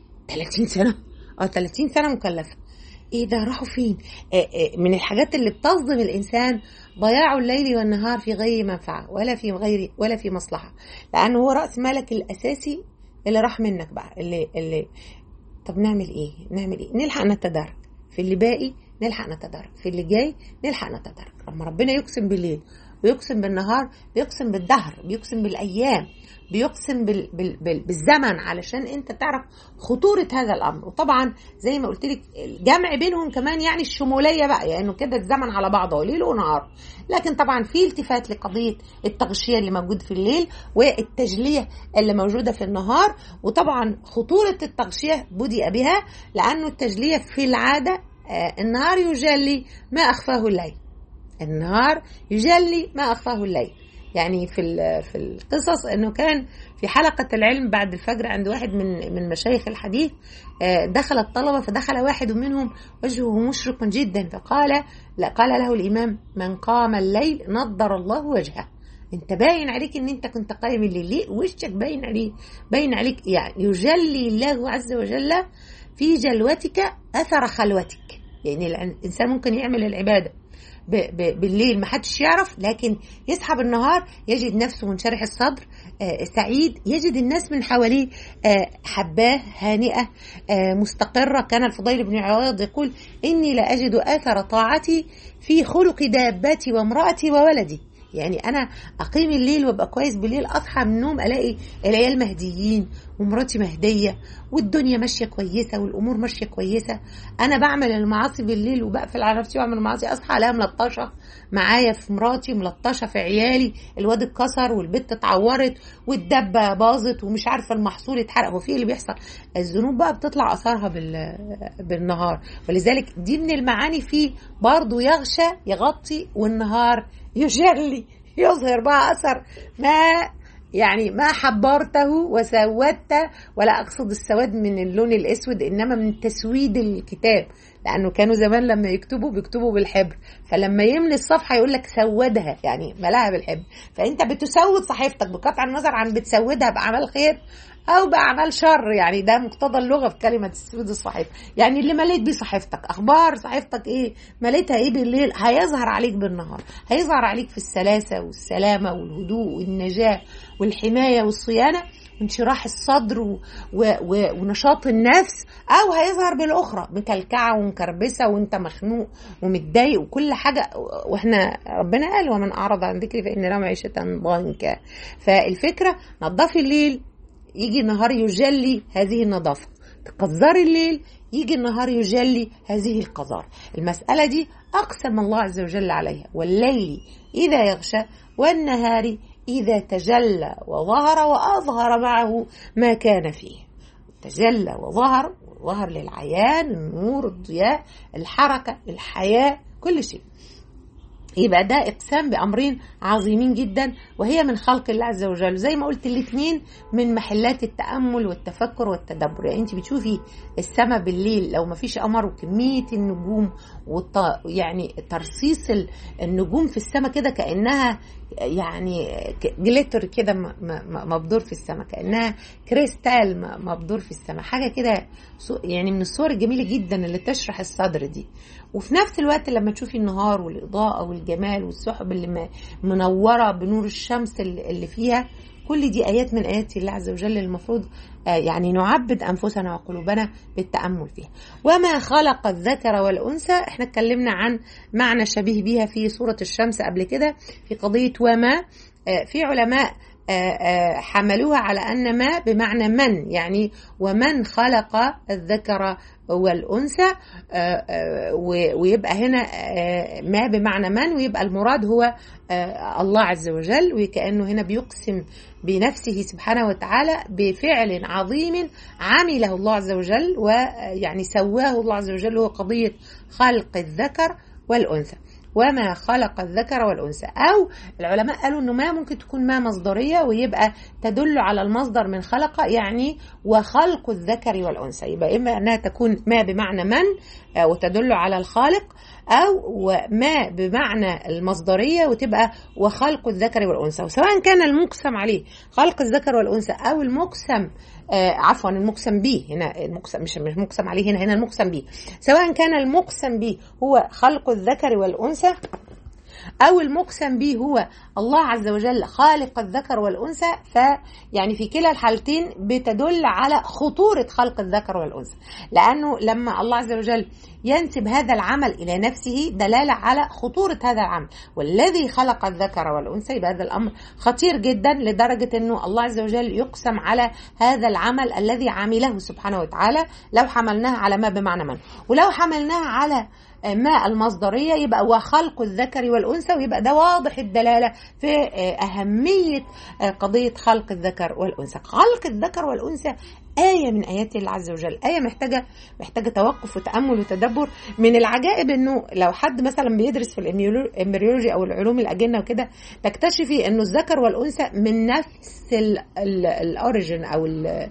30 سنه اه 30 سنه مكلفه ايه ده راحوا فين آه، آه، من الحاجات اللي بتصدم الانسان ضياع الليل والنهار في غير منفعه ولا في غير ولا في مصلحه لانه هو راس مالك الاساسي اللي راح منك بقى اللي اللي طب نعمل ايه نعمل ايه نلحق نتدارك في اللي باقي نلحق نتدارك في اللي جاي نلحق نتدارك لما ربنا يقسم بالليل ويقسم بالنهار بيقسم بالدهر بيقسم بالايام بيقسم بال بال بال بالزمن علشان انت تعرف خطوره هذا الامر وطبعا زي ما قلت لك الجمع بينهم كمان يعني الشموليه بقى يعني كده الزمن على بعضه ليل ونهار لكن طبعا في التفات لقضيه التغشيه اللي موجود في الليل والتجليه اللي موجوده في النهار وطبعا خطوره التغشيه بدأ بها لانه التجليه في العاده آه، النهار يجلي ما اخفاه الليل النهار يجلي ما اخفاه الليل يعني في ال- في القصص انه كان في حلقه العلم بعد الفجر عند واحد من من مشايخ الحديث آه، دخل الطلبه فدخل واحد منهم وجهه مشرق جدا فقال لا قال له الامام من قام الليل نضر الله وجهه انت باين عليك ان انت كنت قايم الليل ليه وشك باين عليه باين عليك يعني يجلي الله عز وجل في جلوتك اثر خلوتك يعني الانسان ممكن يعمل العباده ب- ب- بالليل ما حدش يعرف لكن يصحى بالنهار يجد نفسه منشرح الصدر آه، سعيد يجد الناس من حواليه آه، حباه هانئة آه، مستقرة كان الفضيل بن عياض يقول إني لأجد أثر طاعتي في خلق دابتي وامرأتي وولدي يعني انا اقيم الليل وابقى كويس بالليل اصحى من النوم الاقي العيال مهديين ومراتي مهديه والدنيا ماشيه كويسه والامور ماشيه كويسه انا بعمل المعاصي بالليل وبقفل على نفسي واعمل المعاصي اصحى الاقيها ملطشه معايا في مراتي ملطشه في عيالي الواد اتكسر والبت اتعورت والدبه باظت ومش عارفه المحصول اتحرق هو في إيه اللي بيحصل الذنوب بقى بتطلع اثارها بال بالنهار ولذلك دي من المعاني فيه برضه يغشى يغطي والنهار يجلي يظهر بقى اثر ما يعني ما حبرته وسودته ولا اقصد السواد من اللون الاسود انما من تسويد الكتاب لانه كانوا زمان لما يكتبوا بيكتبوا بالحبر فلما يملي الصفحه يقول لك سودها يعني ملاها بالحبر فانت بتسود صحيفتك بقطع النظر عن بتسودها باعمال خير او باعمال شر يعني ده مقتضى اللغه في كلمه تسويد الصحيفه يعني اللي مليت بيه صحيفتك اخبار صحيفتك ايه مليتها ايه بالليل هيظهر عليك بالنهار هيظهر عليك في السلاسه والسلامه والهدوء والنجاه والحمايه والصيانه وانشراح الصدر و... و... و... ونشاط النفس او هيظهر بالاخرى مكلكعه ومكربسه وانت مخنوق ومتضايق وكل حاجه واحنا ربنا قال ومن اعرض عن ذكري فان له معيشه ضنكا فالفكره نظفي الليل يجي النهار يجلي هذه النظافه تقذري الليل يجي النهار يجلي هذه القذار المسألة دي أقسم الله عز وجل عليها والليل إذا يغشى والنهار إذا تجلى وظهر وأظهر معه ما كان فيه تجلى وظهر ظهر للعيان النور الضياء الحركة الحياة كل شيء يبقى ده اقسام بامرين عظيمين جدا وهي من خلق الله عز وجل زي ما قلت الاثنين من محلات التامل والتفكر والتدبر يعني انت بتشوفي السماء بالليل لو ما فيش قمر وكميه النجوم والط... يعني ترصيص النجوم في السماء كده كانها يعني جليتر كده مبدور في السماء كانها كريستال مبدور في السماء حاجه كده يعني من الصور الجميله جدا اللي تشرح الصدر دي وفي نفس الوقت لما تشوفي النهار والاضاءه والجمال والسحب اللي منوره بنور الشمس اللي فيها كل دي ايات من ايات الله عز وجل المفروض يعني نعبد انفسنا وقلوبنا بالتامل فيها وما خلق الذكر والانثى احنا اتكلمنا عن معنى شبيه بيها في سوره الشمس قبل كده في قضيه وما في علماء حملوها على ان ما بمعنى من يعني ومن خلق الذكر والانثى ويبقى هنا ما بمعنى من ويبقى المراد هو الله عز وجل وكانه هنا بيقسم بنفسه سبحانه وتعالى بفعل عظيم عمله الله عز وجل ويعني سواه الله عز وجل هو قضيه خلق الذكر والانثى وما خلق الذكر والانثى او العلماء قالوا انه ما ممكن تكون ما مصدريه ويبقى تدل على المصدر من خلق يعني وخلق الذكر والانثى يبقى اما انها تكون ما بمعنى من وتدل على الخالق او ما بمعنى المصدريه وتبقى وخلق الذكر والانثى وسواء كان المقسم عليه خلق الذكر والانثى او المقسم آه عفوا المقسم به هنا المقسم مش مش مقسم عليه هنا هنا المقسم به سواء كان المقسم به هو خلق الذكر والانثى أو المقسم به هو الله عز وجل خالق الذكر والأنثى فيعني في كلا الحالتين بتدل على خطورة خلق الذكر والأنثى لأنه لما الله عز وجل ينسب هذا العمل إلى نفسه دلالة على خطورة هذا العمل والذي خلق الذكر والأنثى يبقى هذا الأمر خطير جدا لدرجة أنه الله عز وجل يقسم على هذا العمل الذي عمله سبحانه وتعالى لو حملناها على ما بمعنى من ولو حملناها على ما المصدرية يبقى وخلق الذكر والأنثى ويبقى ده واضح الدلالة في أهمية قضية خلق الذكر والأنثى خلق الذكر والأنثى آية من آيات الله عز وجل آية محتاجة محتاجة توقف وتأمل وتدبر من العجائب إنه لو حد مثلا بيدرس في الإمبريولوجي أو العلوم الأجنة وكده تكتشفي إنه الذكر والأنثى من نفس الأوريجين أو ال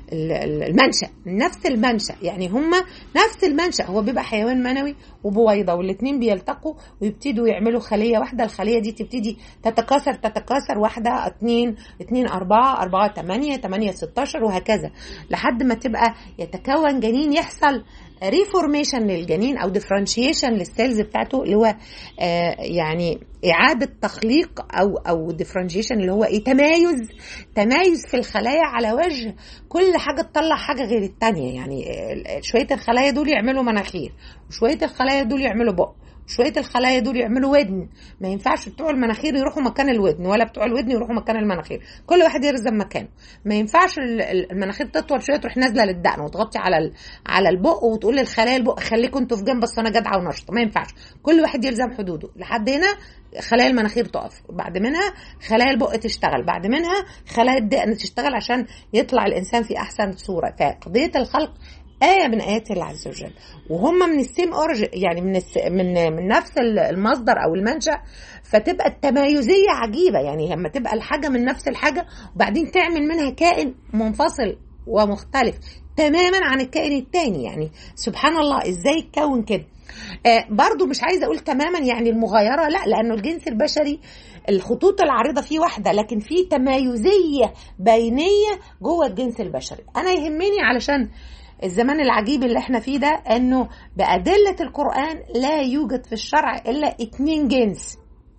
المنشأ نفس المنشأ يعني هما نفس المنشأ هو بيبقى حيوان منوي وبويضة والاثنين بيلتقوا ويبتدوا يعملوا خلية واحدة الخلية دي تبتدي تتكاثر تتكاثر واحدة اتنين اتنين أربعة أربعة تمانية تمانية ستاشر وهكذا لحد ما تبقى يتكون جنين يحصل ريفورميشن للجنين او ديفرنشيشن للسيلز بتاعته اللي هو آه يعني اعاده تخليق او او ديفرنشيشن اللي هو ايه تمايز تمايز في الخلايا على وجه كل حاجه تطلع حاجه غير الثانيه يعني شويه الخلايا دول يعملوا مناخير وشويه الخلايا دول يعملوا بق شويه الخلايا دول يعملوا ودن ما ينفعش بتوع المناخير يروحوا مكان الودن ولا بتوع الودن يروحوا مكان المناخير كل واحد يرزم مكانه ما ينفعش المناخير تطول شويه تروح نازله للدقن وتغطي على على البق وتقول للخلايا البق خليكم انتوا في جنب بس انا جدعه ونشطه ما ينفعش كل واحد يلزم حدوده لحد هنا خلايا المناخير تقف بعد منها خلايا البق تشتغل بعد منها خلايا الدقن تشتغل عشان يطلع الانسان في احسن صوره فقضيه الخلق آية من آيات الله عز وجل وهم من السيم أورج يعني من الس... من من نفس المصدر أو المنشأ فتبقى التمايزية عجيبة يعني لما تبقى الحاجة من نفس الحاجة وبعدين تعمل منها كائن منفصل ومختلف تماما عن الكائن التاني يعني سبحان الله ازاي يتكون كده آه برضو مش عايزه اقول تماما يعني المغايره لا لانه الجنس البشري الخطوط العريضه فيه واحده لكن في تمايزيه بينيه جوه الجنس البشري انا يهمني علشان الزمان العجيب اللي احنا فيه ده انه بأدلة القرآن لا يوجد في الشرع الا اتنين جنس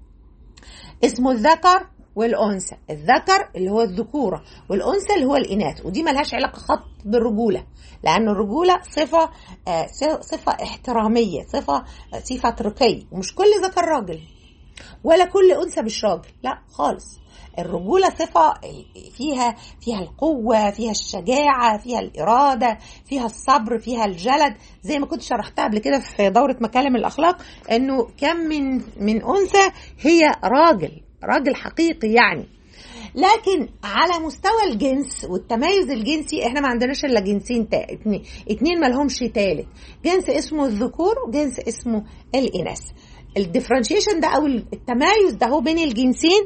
اسمه الذكر والأنثى الذكر اللي هو الذكورة والأنثى اللي هو الإناث ودي ملهاش علاقة خط بالرجولة لأن الرجولة صفة آه صفة احترامية صفة آه صفة رقي ومش كل ذكر راجل ولا كل أنثى مش راجل لا خالص الرجولة صفة فيها فيها القوة فيها الشجاعة فيها الإرادة فيها الصبر فيها الجلد زي ما كنت شرحتها قبل كده في دورة مكالم الأخلاق إنه كم من من أنثى هي راجل راجل حقيقي يعني لكن على مستوى الجنس والتميز الجنسي احنا ما عندناش الا جنسين تا... اتنين, اتنين ما لهمش تالت جنس اسمه الذكور وجنس اسمه الاناث الديفرنشيشن ده او التمايز ده هو بين الجنسين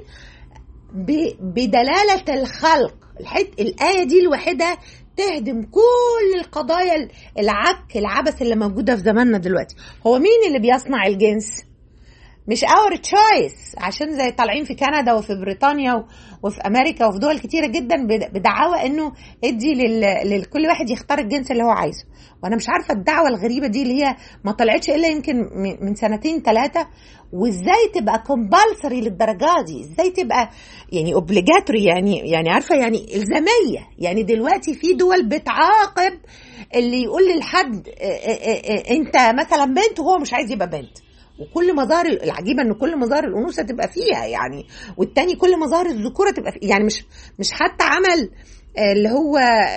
بدلاله الخلق الحت الآية دي الواحدة تهدم كل القضايا العك العبث اللي موجودة في زماننا دلوقتي هو مين اللي بيصنع الجنس مش اور تشويس عشان زي طالعين في كندا وفي بريطانيا وفي امريكا وفي دول كتيره جدا بدعاوى انه ادي لكل واحد يختار الجنس اللي هو عايزه وانا مش عارفه الدعوه الغريبه دي اللي هي ما طلعتش الا يمكن من سنتين ثلاثه وازاي تبقى كومبالسري للدرجه دي ازاي تبقى يعني اوبليجاتوري يعني يعني عارفه يعني الزاميه يعني دلوقتي في دول بتعاقب اللي يقول للحد انت مثلا بنت وهو مش عايز يبقى بنت وكل مظاهر العجيبه ان كل مظاهر الانوثه تبقى فيها يعني والتاني كل مظاهر الذكوره تبقى فيها يعني مش مش حتى عمل اللي هو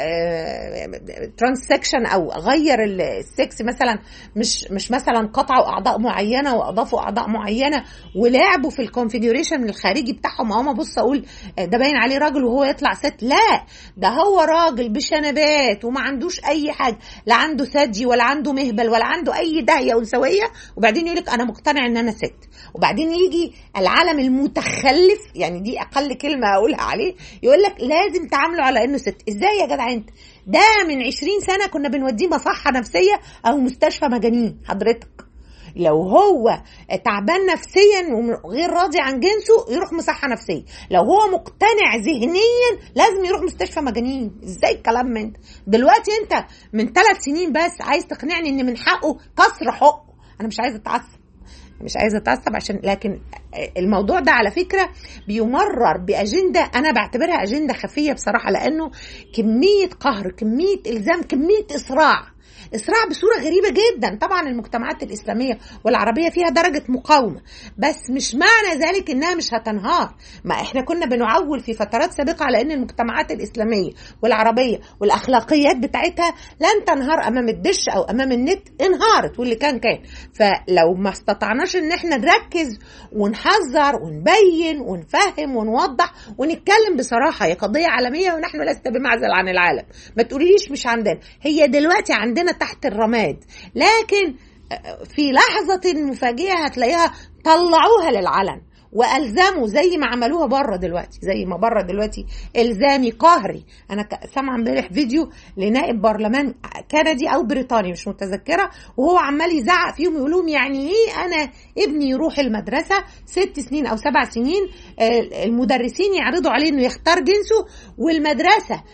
ترانسكشن او غير السكس مثلا مش مش مثلا قطعوا اعضاء معينه واضافوا اعضاء معينه ولعبوا في الكونفيجريشن الخارجي بتاعهم اهو بص اقول ده باين عليه راجل وهو يطلع ست لا ده هو راجل بشنبات وما عندوش اي حاجه لا عنده ثدي ولا عنده مهبل ولا عنده اي داهيه انثويه وبعدين يقول لك انا مقتنع ان انا ست وبعدين يجي العالم المتخلف يعني دي اقل كلمه اقولها عليه يقول لك لازم تعامله على انه ست ازاي يا جدع انت ده من عشرين سنه كنا بنوديه مصحه نفسيه او مستشفى مجانين حضرتك لو هو تعبان نفسيا وغير راضي عن جنسه يروح مصحة نفسية لو هو مقتنع ذهنيا لازم يروح مستشفى مجانين ازاي الكلام من دلوقتي انت من ثلاث سنين بس عايز تقنعني ان من حقه كسر حقه انا مش عايزه اتعصب مش عايزه اتعصب عشان لكن الموضوع ده على فكره بيمرر باجنده انا بعتبرها اجنده خفيه بصراحه لانه كميه قهر كميه الزام كميه اسراع اسراع بصوره غريبه جدا طبعا المجتمعات الاسلاميه والعربيه فيها درجه مقاومه بس مش معنى ذلك انها مش هتنهار ما احنا كنا بنعول في فترات سابقه على ان المجتمعات الاسلاميه والعربيه والاخلاقيات بتاعتها لن تنهار امام الدش او امام النت انهارت واللي كان كان فلو ما استطعناش ان احنا نركز ونحذر ونبين ونفهم ونوضح ونتكلم بصراحه هي قضيه عالميه ونحن لسنا بمعزل عن العالم ما تقوليش مش عندنا هي دلوقتي عندنا تحت الرماد لكن في لحظة مفاجئة هتلاقيها طلعوها للعلن والزموا زي ما عملوها بره دلوقتي زي ما بره دلوقتي الزامي قهري انا سامعه امبارح فيديو لنائب برلمان كندي او بريطاني مش متذكره وهو عمال يزعق فيهم يقول لهم يعني ايه انا ابني يروح المدرسه ست سنين او سبع سنين المدرسين يعرضوا عليه انه يختار جنسه والمدرسه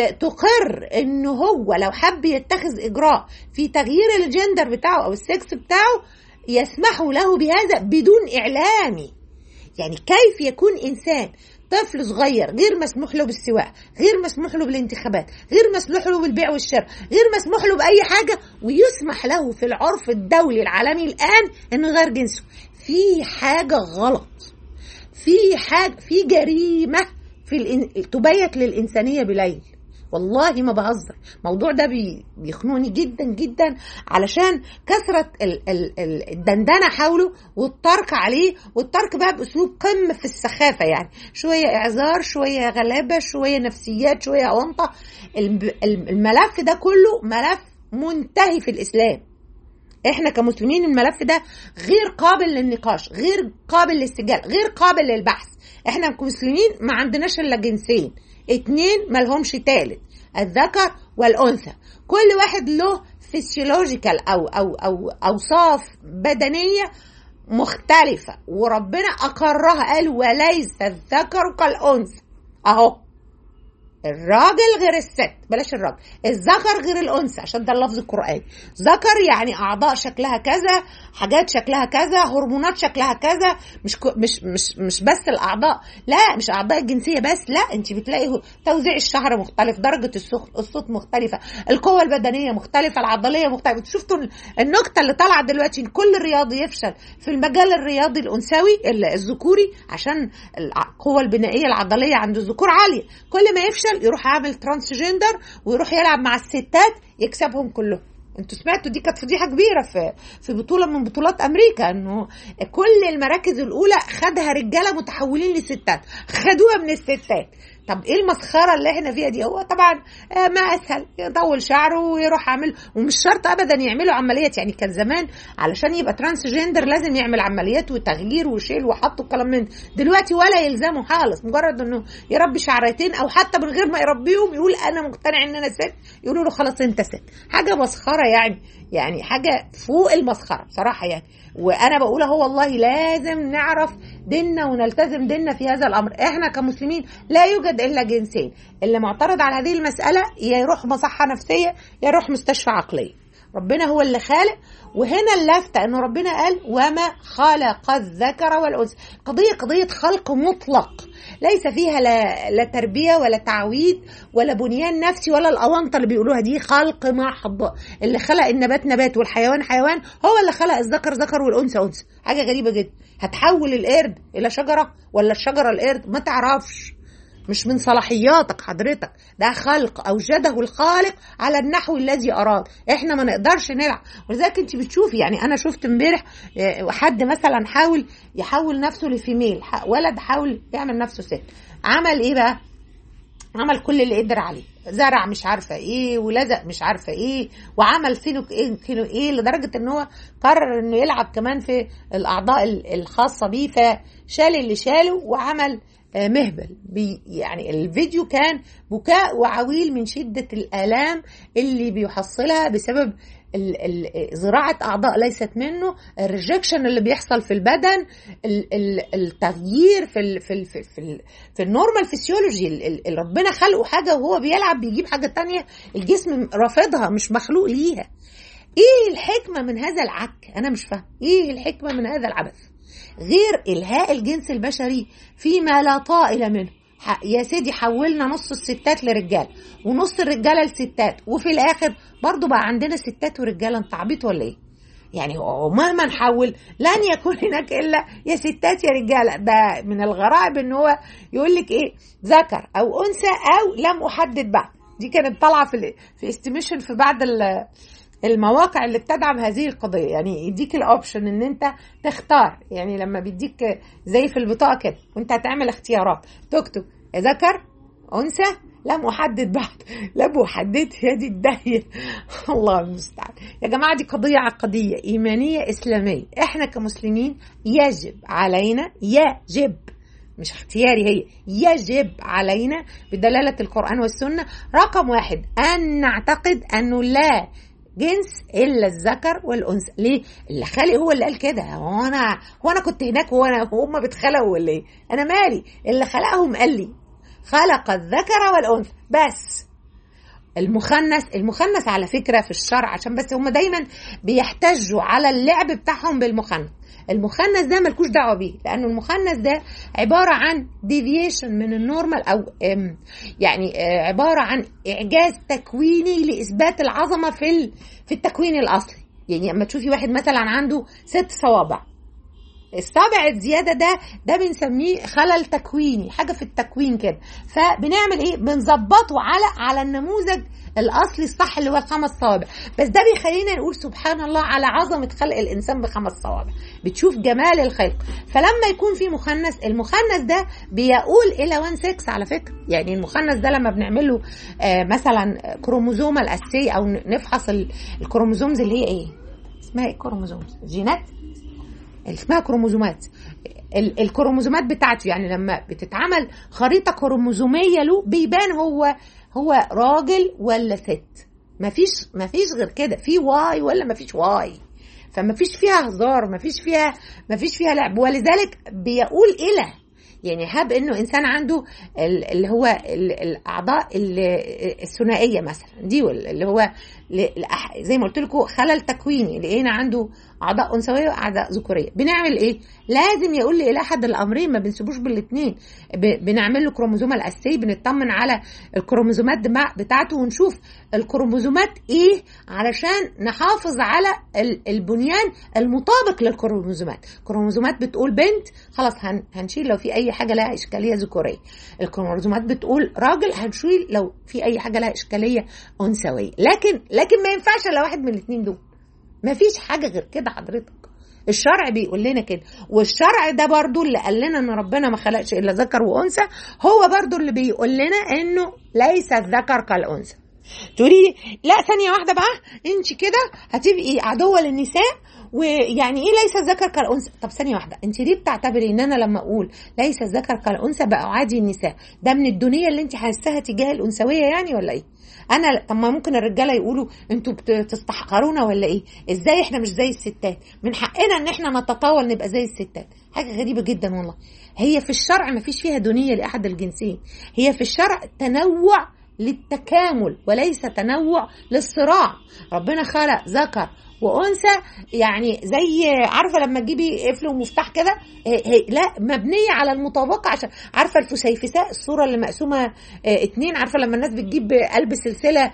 تقر ان هو لو حب يتخذ اجراء في تغيير الجندر بتاعه او السكس بتاعه يسمحوا له بهذا بدون اعلامي يعني كيف يكون انسان طفل صغير غير مسموح له بالسواقه غير مسموح له بالانتخابات غير مسموح له بالبيع والشراء غير مسموح له باي حاجه ويسمح له في العرف الدولي العالمي الان انه يغير جنسه في حاجه غلط في حاجه في جريمه في الإن... تبيت للانسانيه بليل والله ما بهزر الموضوع ده بي... بيخنقني جدا جدا علشان كثرة ال... ال... ال... الدندنة حوله والترك عليه والترك بقى بأسلوب قمة في السخافة يعني شوية إعذار شوية غلابة شوية نفسيات شوية أونطة الملف ده كله ملف منتهي في الإسلام احنا كمسلمين الملف ده غير قابل للنقاش غير قابل للسجال غير قابل للبحث احنا كمسلمين ما عندناش الا جنسين اتنين ملهمش تالت الذكر والانثى كل واحد له فيسيولوجيكال او او او اوصاف بدنيه مختلفه وربنا اقرها قال وليس الذكر كالانثى اهو الراجل غير الست بلاش الراجل الذكر غير الانثى عشان ده اللفظ القراني ذكر يعني اعضاء شكلها كذا حاجات شكلها كذا هرمونات شكلها كذا مش مش مش مش بس الاعضاء لا مش اعضاء الجنسيه بس لا انت بتلاقي توزيع الشعر مختلف درجه الصوت مختلفه القوه البدنيه مختلفه العضليه مختلفه شفتوا النكته اللي طالعه دلوقتي كل رياضي يفشل في المجال الرياضي الانثوي الذكوري عشان القوه البنائيه العضليه عند الذكور عاليه كل ما يفشل يروح عامل ترانسجندر ويروح يلعب مع الستات يكسبهم كلهم انتوا سمعتوا دي كانت فضيحه كبيره في في بطوله من بطولات امريكا انه كل المراكز الاولى خدها رجاله متحولين لستات خدوها من الستات طب ايه المسخره اللي احنا فيها دي هو طبعا آه ما اسهل يطول شعره ويروح عامل ومش شرط ابدا يعملوا عمليات يعني كان زمان علشان يبقى ترانس جندر لازم يعمل عمليات وتغيير وشيل وحط وكلام من دلوقتي ولا يلزمه خالص مجرد انه يربي شعرتين او حتى من غير ما يربيهم يقول انا مقتنع ان انا ست يقولوا له خلاص انت ست حاجه مسخره يعني يعني حاجه فوق المسخره بصراحه يعني وانا بقول اهو والله لازم نعرف ديننا ونلتزم ديننا في هذا الامر احنا كمسلمين لا يوجد الا جنسين اللي معترض على هذه المساله يا يروح مصحه نفسيه يا يروح مستشفى عقليه ربنا هو اللي خالق وهنا اللفتة انه ربنا قال وما خلق الذكر والانثى قضية قضية خلق مطلق ليس فيها لا, لا تربية ولا تعويد ولا بنيان نفسي ولا الأونطة اللي بيقولوها دي خلق محض اللي خلق النبات نبات والحيوان حيوان هو اللي خلق الذكر ذكر والأنثى أنثى حاجة غريبة جدا هتحول القرد إلى شجرة ولا الشجرة القرد ما تعرفش مش من صلاحياتك حضرتك ده خلق اوجده الخالق على النحو الذي اراد احنا ما نقدرش نلعب ولذلك انت بتشوفي يعني انا شفت امبارح حد مثلا حاول يحول نفسه لفيميل ولد حاول يعمل نفسه ست عمل ايه بقى عمل كل اللي قدر عليه زرع مش عارفه ايه ولزق مش عارفه ايه وعمل فينو ايه فينو ايه لدرجه ان هو قرر انه يلعب كمان في الاعضاء الخاصه بيه فشال اللي شاله وعمل مهبل بي يعني الفيديو كان بكاء وعويل من شدة الآلام اللي بيحصلها بسبب ال ال زراعة أعضاء ليست منه الريجكشن اللي بيحصل في البدن ال ال التغيير في ال في ال في, ال في النورمال فيسيولوجي اللي ربنا خلقه حاجة وهو بيلعب بيجيب حاجة تانية الجسم رافضها مش مخلوق ليها ايه الحكمة من هذا العك انا مش فاهم ايه الحكمة من هذا العبث غير الهاء الجنس البشري فيما لا طائل منه يا سيدي حولنا نص الستات لرجال ونص الرجاله لستات وفي الاخر برضو بقى عندنا ستات ورجاله انت عبيط ولا ايه يعني مهما نحول لن يكون هناك الا يا ستات يا رجاله ده من الغرائب ان هو يقول لك ايه ذكر او انثى او لم احدد بعد دي كانت طالعه في في استيميشن في بعض المواقع اللي بتدعم هذه القضيه يعني يديك الاوبشن ان انت تختار يعني لما بيديك زي في البطاقه كده وانت هتعمل اختيارات تكتب ذكر انثى لم احدد بعد لم احدد يا دي الدهيه الله المستعان يا جماعه دي قضيه عقديه ايمانيه اسلاميه احنا كمسلمين يجب علينا يجب مش اختياري هي يجب علينا بدلالة القرآن والسنة رقم واحد أن نعتقد أنه لا جنس الا الذكر والانثى ليه اللي خالق هو اللي قال كده هو انا هو انا كنت هناك هو انا هم بيتخلقوا ولا ايه انا مالي اللي خلقهم قال لي خلق الذكر والانثى بس المخنث المخنث على فكره في الشرع عشان بس هم دايما بيحتجوا على اللعب بتاعهم بالمخنث المخنث ده ملكوش دعوه بيه لانه المخنث ده عباره عن ديفيشن من النورمال او يعني عباره عن اعجاز تكويني لاثبات العظمه في في التكوين الاصلي يعني اما تشوفي واحد مثلا عنده ست صوابع الصابع الزيادة ده ده بنسميه خلل تكويني حاجة في التكوين كده فبنعمل ايه بنظبطه على على النموذج الاصلي الصح اللي هو خمس صوابع بس ده بيخلينا نقول سبحان الله على عظمة خلق الانسان بخمس صوابع بتشوف جمال الخلق فلما يكون في مخنث المخنث ده بيقول الى 1 6 على فكرة يعني المخنث ده لما بنعمل له آه مثلا كروموزوم الاساسية او نفحص الكروموزومز اللي هي ايه اسمها ايه كروموزومز جينات اسمها كروموزومات الكروموزومات بتاعته يعني لما بتتعمل خريطة كروموزومية له بيبان هو هو راجل ولا ست مفيش مفيش غير كده في واي ولا مفيش واي فما فيش فيها هزار ما فيش فيها ما فيش فيها لعب ولذلك بيقول إله يعني هب انه انسان عنده اللي هو الاعضاء الثنائيه مثلا دي اللي هو زي ما قلت لكم خلل تكويني لقينا عنده اعضاء انثويه واعضاء ذكوريه بنعمل ايه لازم يقول لي الى احد الامرين ما بنسيبوش بالاثنين بنعمل له كروموزوم الاساسي بنطمن على الكروموزومات بتاعته ونشوف الكروموزومات ايه علشان نحافظ على البنيان المطابق للكروموزومات كروموزومات بتقول بنت خلاص هنشيل لو في اي حاجه لها اشكاليه ذكوريه الكروموزومات بتقول راجل هنشيل لو في اي حاجه لها اشكاليه انثويه لكن لكن ما ينفعش الا واحد من الاثنين دول ما فيش حاجه غير كده حضرتك الشرع بيقول لنا كده والشرع ده برضو اللي قال لنا ان ربنا ما خلقش الا ذكر وانثى هو برضو اللي بيقول لنا انه ليس الذكر كالانثى تقولي لا ثانيه واحده بقى انت كده هتبقي عدوه للنساء ويعني ايه ليس الذكر كالانثى طب ثانيه واحده انت ليه بتعتبري ان انا لما اقول ليس الذكر كالانثى بقى عادي النساء ده من الدنيا اللي انت حاساها تجاه الانثويه يعني ولا ايه انا طب ما ممكن الرجاله يقولوا انتوا بتستحقرونا ولا ايه ازاي احنا مش زي الستات من حقنا ان احنا نتطاول نبقى زي الستات حاجه غريبه جدا والله هي في الشرع ما فيش فيها دنيه لاحد الجنسين هي في الشرع تنوع للتكامل وليس تنوع للصراع ربنا خلق ذكر وانثى يعني زي عارفه لما تجيبي قفل ومفتاح كده لا مبنيه على المطابقه عشان عارفه الفسيفساء الصوره اللي مقسومه اه اتنين عارفه لما الناس بتجيب قلب سلسله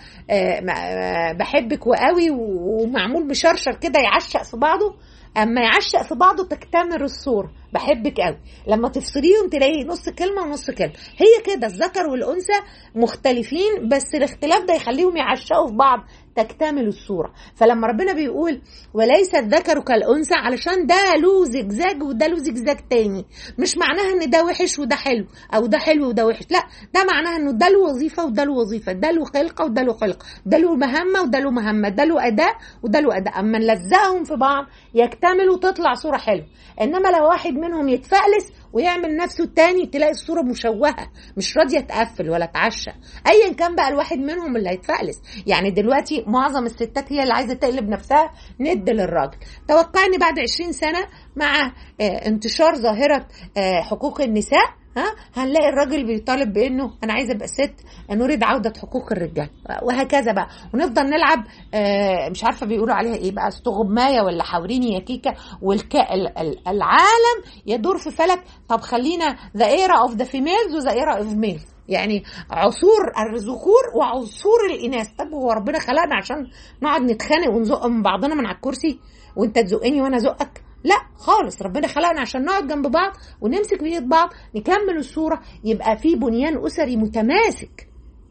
اه بحبك وقوي ومعمول مشرشر كده يعشق في بعضه اما يعشق في بعضه تكتمل الصوره بحبك قوي لما تفصليهم تلاقي نص كلمه ونص كلمه هي كده الذكر والانثى مختلفين بس الاختلاف ده يخليهم يعشقوا في بعض تكتمل الصوره فلما ربنا بيقول وليس الذكر كالانثى علشان ده له زجزاج وده له زجزاج تاني مش معناها ان ده وحش وده حلو او ده حلو وده وحش لا ده معناها انه ده له وظيفه وده له وظيفه ده له خلقه وده له خلقه ده له مهمه وده له مهمه ده له اداء وده له اداء اما نلزقهم في بعض يكتملوا وتطلع صوره حلوه انما لو واحد منهم يتفقلس ويعمل نفسه التاني تلاقي الصوره مشوهه مش راضيه تقفل ولا تعشى ايا كان بقى الواحد منهم اللي هيتفقلس يعني دلوقتي معظم الستات هي اللي عايزه تقلب نفسها ند للراجل توقعني بعد 20 سنه مع انتشار ظاهره حقوق النساء ها هنلاقي الراجل بيطالب بانه انا عايزه ابقى ست نريد عوده حقوق الرجال وهكذا بقى ونفضل نلعب آه مش عارفه بيقولوا عليها ايه بقى استغمايه ولا حوريني يا كيكه والكا العالم يدور في فلك طب خلينا ذا ايرا اوف ذا فيميلز وذا ايرا اوف ميلز يعني عصور الذكور وعصور الاناث طب هو ربنا خلقنا عشان نقعد نتخانق ونزق من بعضنا من على الكرسي وانت تزقني وانا ازقك لا خالص ربنا خلقنا عشان نقعد جنب بعض ونمسك بيد بعض نكمل الصورة يبقى في بنيان أسري متماسك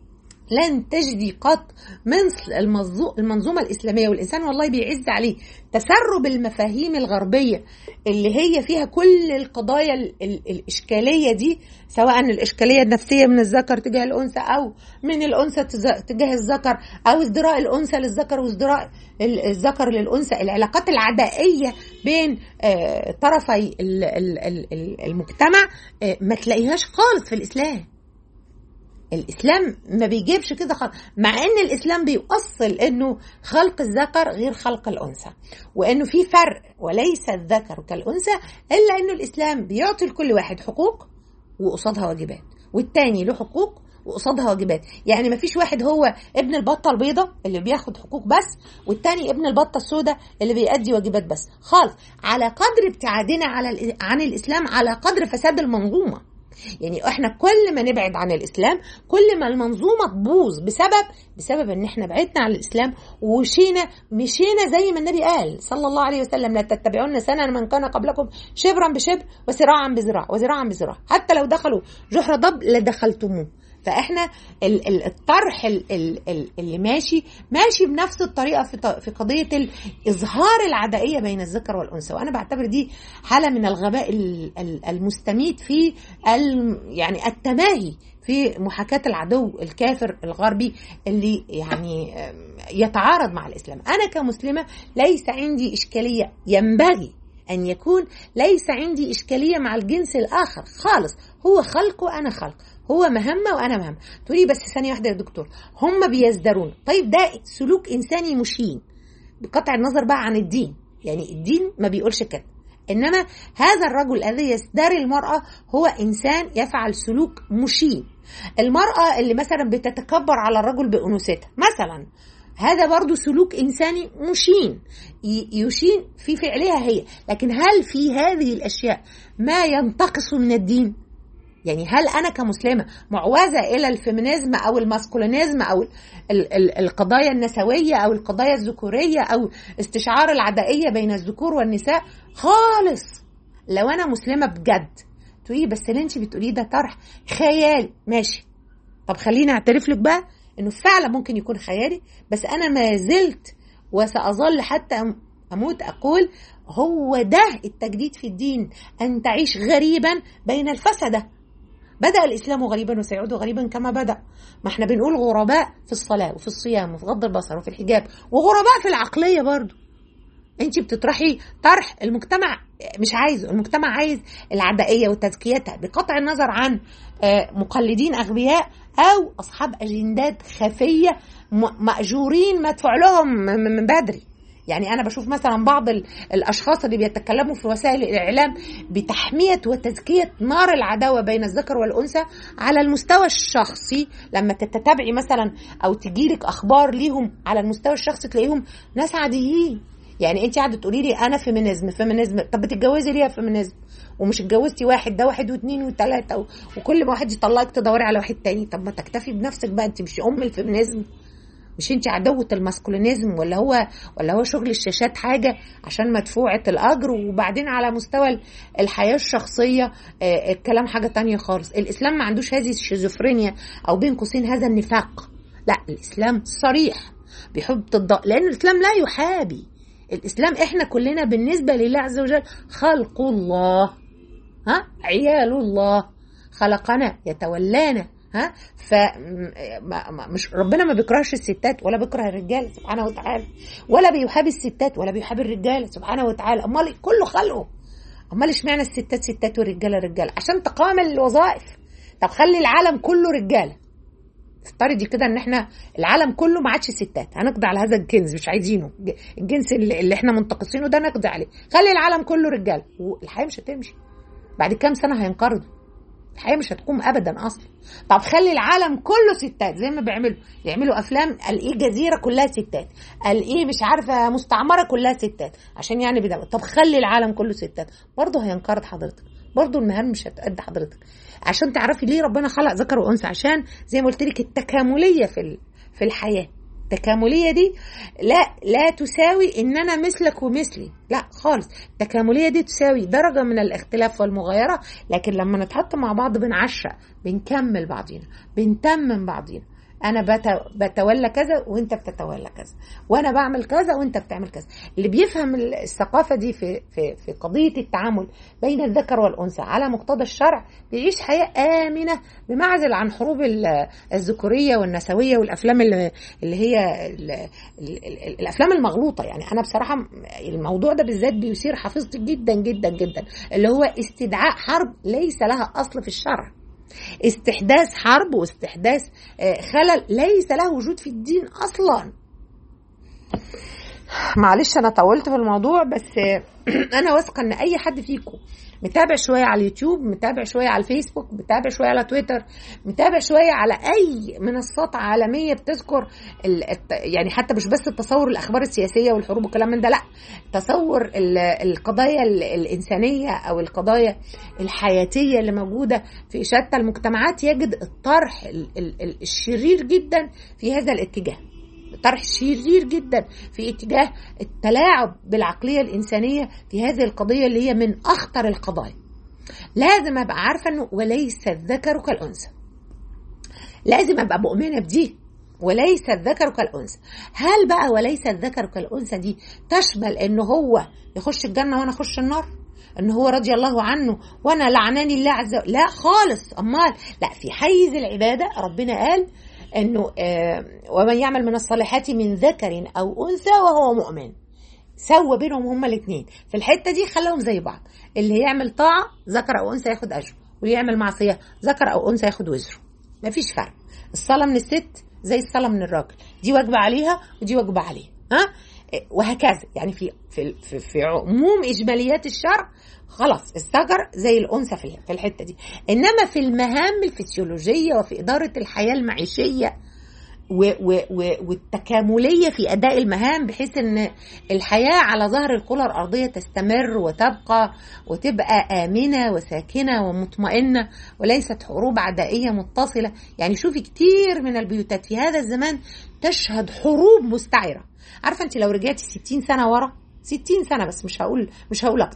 لن تجدي قط مثل المنظومة الإسلامية والإنسان والله بيعز عليه تسرب المفاهيم الغربية اللي هي فيها كل القضايا الإشكالية دي سواء الإشكالية النفسية من الذكر تجاه الأنثى أو من الأنثى تجاه الذكر أو ازدراء الأنثى للذكر وازدراء الذكر للأنثى العلاقات العدائية بين طرفي المجتمع ما تلاقيهاش خالص في الإسلام الاسلام ما بيجيبش كده خالص مع ان الاسلام بيؤصل انه خلق الذكر غير خلق الانثى وانه في فرق وليس الذكر كالانثى الا انه الاسلام بيعطي لكل واحد حقوق وقصادها واجبات والتاني له حقوق وقصادها واجبات يعني ما فيش واحد هو ابن البطه البيضاء اللي بياخد حقوق بس والتاني ابن البطه السوداء اللي بيأدي واجبات بس خالص على قدر ابتعادنا على عن الاسلام على قدر فساد المنظومه يعني احنا كل ما نبعد عن الاسلام كل ما المنظومه تبوظ بسبب بسبب ان احنا بعدنا عن الاسلام ومشينا مشينا زي ما النبي قال صلى الله عليه وسلم لا تتبعون سنن من كان قبلكم شبرا بشبر وذراعا بذراع وذراعا بذراع حتى لو دخلوا جحر ضب لدخلتموه فاحنا الطرح اللي ماشي ماشي بنفس الطريقه في في قضيه اظهار العدائيه بين الذكر والانثى وانا بعتبر دي حاله من الغباء المستميت في يعني التماهي في محاكاة العدو الكافر الغربي اللي يعني يتعارض مع الإسلام أنا كمسلمة ليس عندي إشكالية ينبغي أن يكون ليس عندي إشكالية مع الجنس الآخر خالص هو خلق وأنا خلق هو مهمة وأنا مهمة تقولي بس ثانية واحدة يا دكتور هم بيزدرون طيب ده سلوك إنساني مشين بقطع النظر بقى عن الدين يعني الدين ما بيقولش كده إنما هذا الرجل الذي يزدري المرأة هو إنسان يفعل سلوك مشين المرأة اللي مثلا بتتكبر على الرجل بأنوثتها مثلا هذا برضو سلوك إنساني مشين يشين في فعلها هي لكن هل في هذه الأشياء ما ينتقص من الدين يعني هل انا كمسلمه معوزه الى الفيمينيزم او الماسكولينيزم او ال ال القضايا النسويه او القضايا الذكوريه او استشعار العدائيه بين الذكور والنساء خالص لو انا مسلمه بجد تقولي بس اللي انت بتقوليه ده طرح خيالي ماشي طب خليني اعترف لك بقى انه فعلا ممكن يكون خيالي بس انا ما زلت وساظل حتى اموت اقول هو ده التجديد في الدين ان تعيش غريبا بين الفسده بدأ الإسلام غريبا وسيعود غريبا كما بدأ ما احنا بنقول غرباء في الصلاة وفي الصيام وفي غض البصر وفي الحجاب وغرباء في العقلية برضو انت بتطرحي طرح المجتمع مش عايزه المجتمع عايز العدائية وتزكيتها بقطع النظر عن مقلدين أغبياء أو أصحاب أجندات خفية مأجورين مدفوع لهم من بدري يعني انا بشوف مثلا بعض الاشخاص اللي بيتكلموا في وسائل الاعلام بتحميه وتزكيه نار العداوه بين الذكر والانثى على المستوى الشخصي لما تتابعي مثلا او تجيلك اخبار ليهم على المستوى الشخصي تلاقيهم ناس عاديين يعني انت قاعده تقولي لي انا فيمينيزم فيمينيزم طب بتتجوزي ليه فيمينيزم ومش اتجوزتي واحد ده واحد واثنين وثلاثه وكل ما واحد يطلقك تدوري على واحد تاني طب ما تكتفي بنفسك بقى انت مش ام الفيمينيزم مش انت عدوة الماسكولينيزم ولا هو ولا هو شغل الشاشات حاجة عشان مدفوعة الأجر وبعدين على مستوى الحياة الشخصية الكلام حاجة تانية خالص الإسلام ما عندوش هذه الشيزوفرينيا أو بين قوسين هذا النفاق لا الإسلام صريح بيحب تض... لأن الإسلام لا يحابي الإسلام إحنا كلنا بالنسبة لله عز وجل خلق الله ها عيال الله خلقنا يتولانا ها ف مش ربنا ما بيكرهش الستات ولا بيكره الرجال سبحانه وتعالى ولا بيحابي الستات ولا بيحابي الرجال سبحانه وتعالى امال كله خلقه امال اشمعنى الستات ستات والرجاله رجاله عشان تقامل الوظائف طب خلي العالم كله رجاله افترضي كده ان احنا العالم كله ما عادش ستات هنقضي على هذا الجنس مش عايزينه الجنس اللي, اللي احنا منتقصينه ده نقضي عليه خلي العالم كله رجاله والحياه مش هتمشي بعد كام سنه هينقرضوا الحياه مش هتقوم ابدا اصلا طب خلي العالم كله ستات زي ما بيعملوا يعملوا افلام قال ايه جزيره كلها ستات قال ايه مش عارفه مستعمره كلها ستات عشان يعني بدأ. طب خلي العالم كله ستات برضه هينقرض حضرتك برضه المهام مش هتأدي حضرتك عشان تعرفي ليه ربنا خلق ذكر وانثى عشان زي ما قلت لك التكامليه في في الحياه التكاملية دي لا لا تساوي ان انا مثلك ومثلي لا خالص التكاملية دي تساوي درجة من الاختلاف والمغايرة لكن لما نتحط مع بعض بنعشق بنكمل بعضينا بنتمم بعضينا انا بتولى كذا وانت بتتولى كذا وانا بعمل كذا وانت بتعمل كذا اللي بيفهم الثقافه دي في في في قضيه التعامل بين الذكر والانثى على مقتضى الشرع بيعيش حياه امنه بمعزل عن حروب الذكوريه والنسويه والافلام اللي, اللي هي الافلام المغلوطه يعني انا بصراحه الموضوع ده بالذات بيثير حفيظتي جدا جدا جدا اللي هو استدعاء حرب ليس لها اصل في الشرع استحداث حرب واستحداث خلل ليس له وجود في الدين اصلا معلش انا طولت في الموضوع بس انا واثقه ان اي حد فيكم متابع شويه على اليوتيوب متابع شويه على الفيسبوك متابع شويه على تويتر متابع شويه على اي منصات عالميه بتذكر يعني حتى مش بس التصور الاخبار السياسيه والحروب والكلام من ده لا تصور القضايا الانسانيه او القضايا الحياتيه اللي موجوده في شتى المجتمعات يجد الطرح الشرير جدا في هذا الاتجاه طرح شرير جدا في اتجاه التلاعب بالعقليه الانسانيه في هذه القضيه اللي هي من اخطر القضايا. لازم ابقى عارفه انه وليس الذكر كالانثى. لازم ابقى مؤمنه بدي وليس الذكر كالانثى. هل بقى وليس الذكر كالانثى دي تشمل ان هو يخش الجنه وانا اخش النار؟ ان هو رضي الله عنه وانا لعناني الله عز وجل لا خالص امال لا في حيز العباده ربنا قال انه آه ومن يعمل من الصالحات من ذكر او انثى وهو مؤمن سوى بينهم هما الاثنين في الحته دي خلاهم زي بعض اللي يعمل طاعه ذكر او انثى ياخد اجره واللي يعمل معصيه ذكر او انثى ياخد وزره مفيش فرق الصلاه من الست زي الصلاه من الراجل دي واجبه عليها ودي واجبه عليه ها وهكذا يعني في في في, في عموم اجماليات الشرع خلاص الذكر زي الانثى في في الحته دي انما في المهام الفسيولوجيه وفي اداره الحياه المعيشيه و و و والتكامليه في اداء المهام بحيث ان الحياه على ظهر الكره الارضيه تستمر وتبقى وتبقى امنه وساكنه ومطمئنه وليست حروب عدائيه متصله يعني شوفي كتير من البيوتات في هذا الزمان تشهد حروب مستعره عارفه انت لو رجعتي 60 سنه ورا 60 سنه بس مش هقول مش هقول اكتر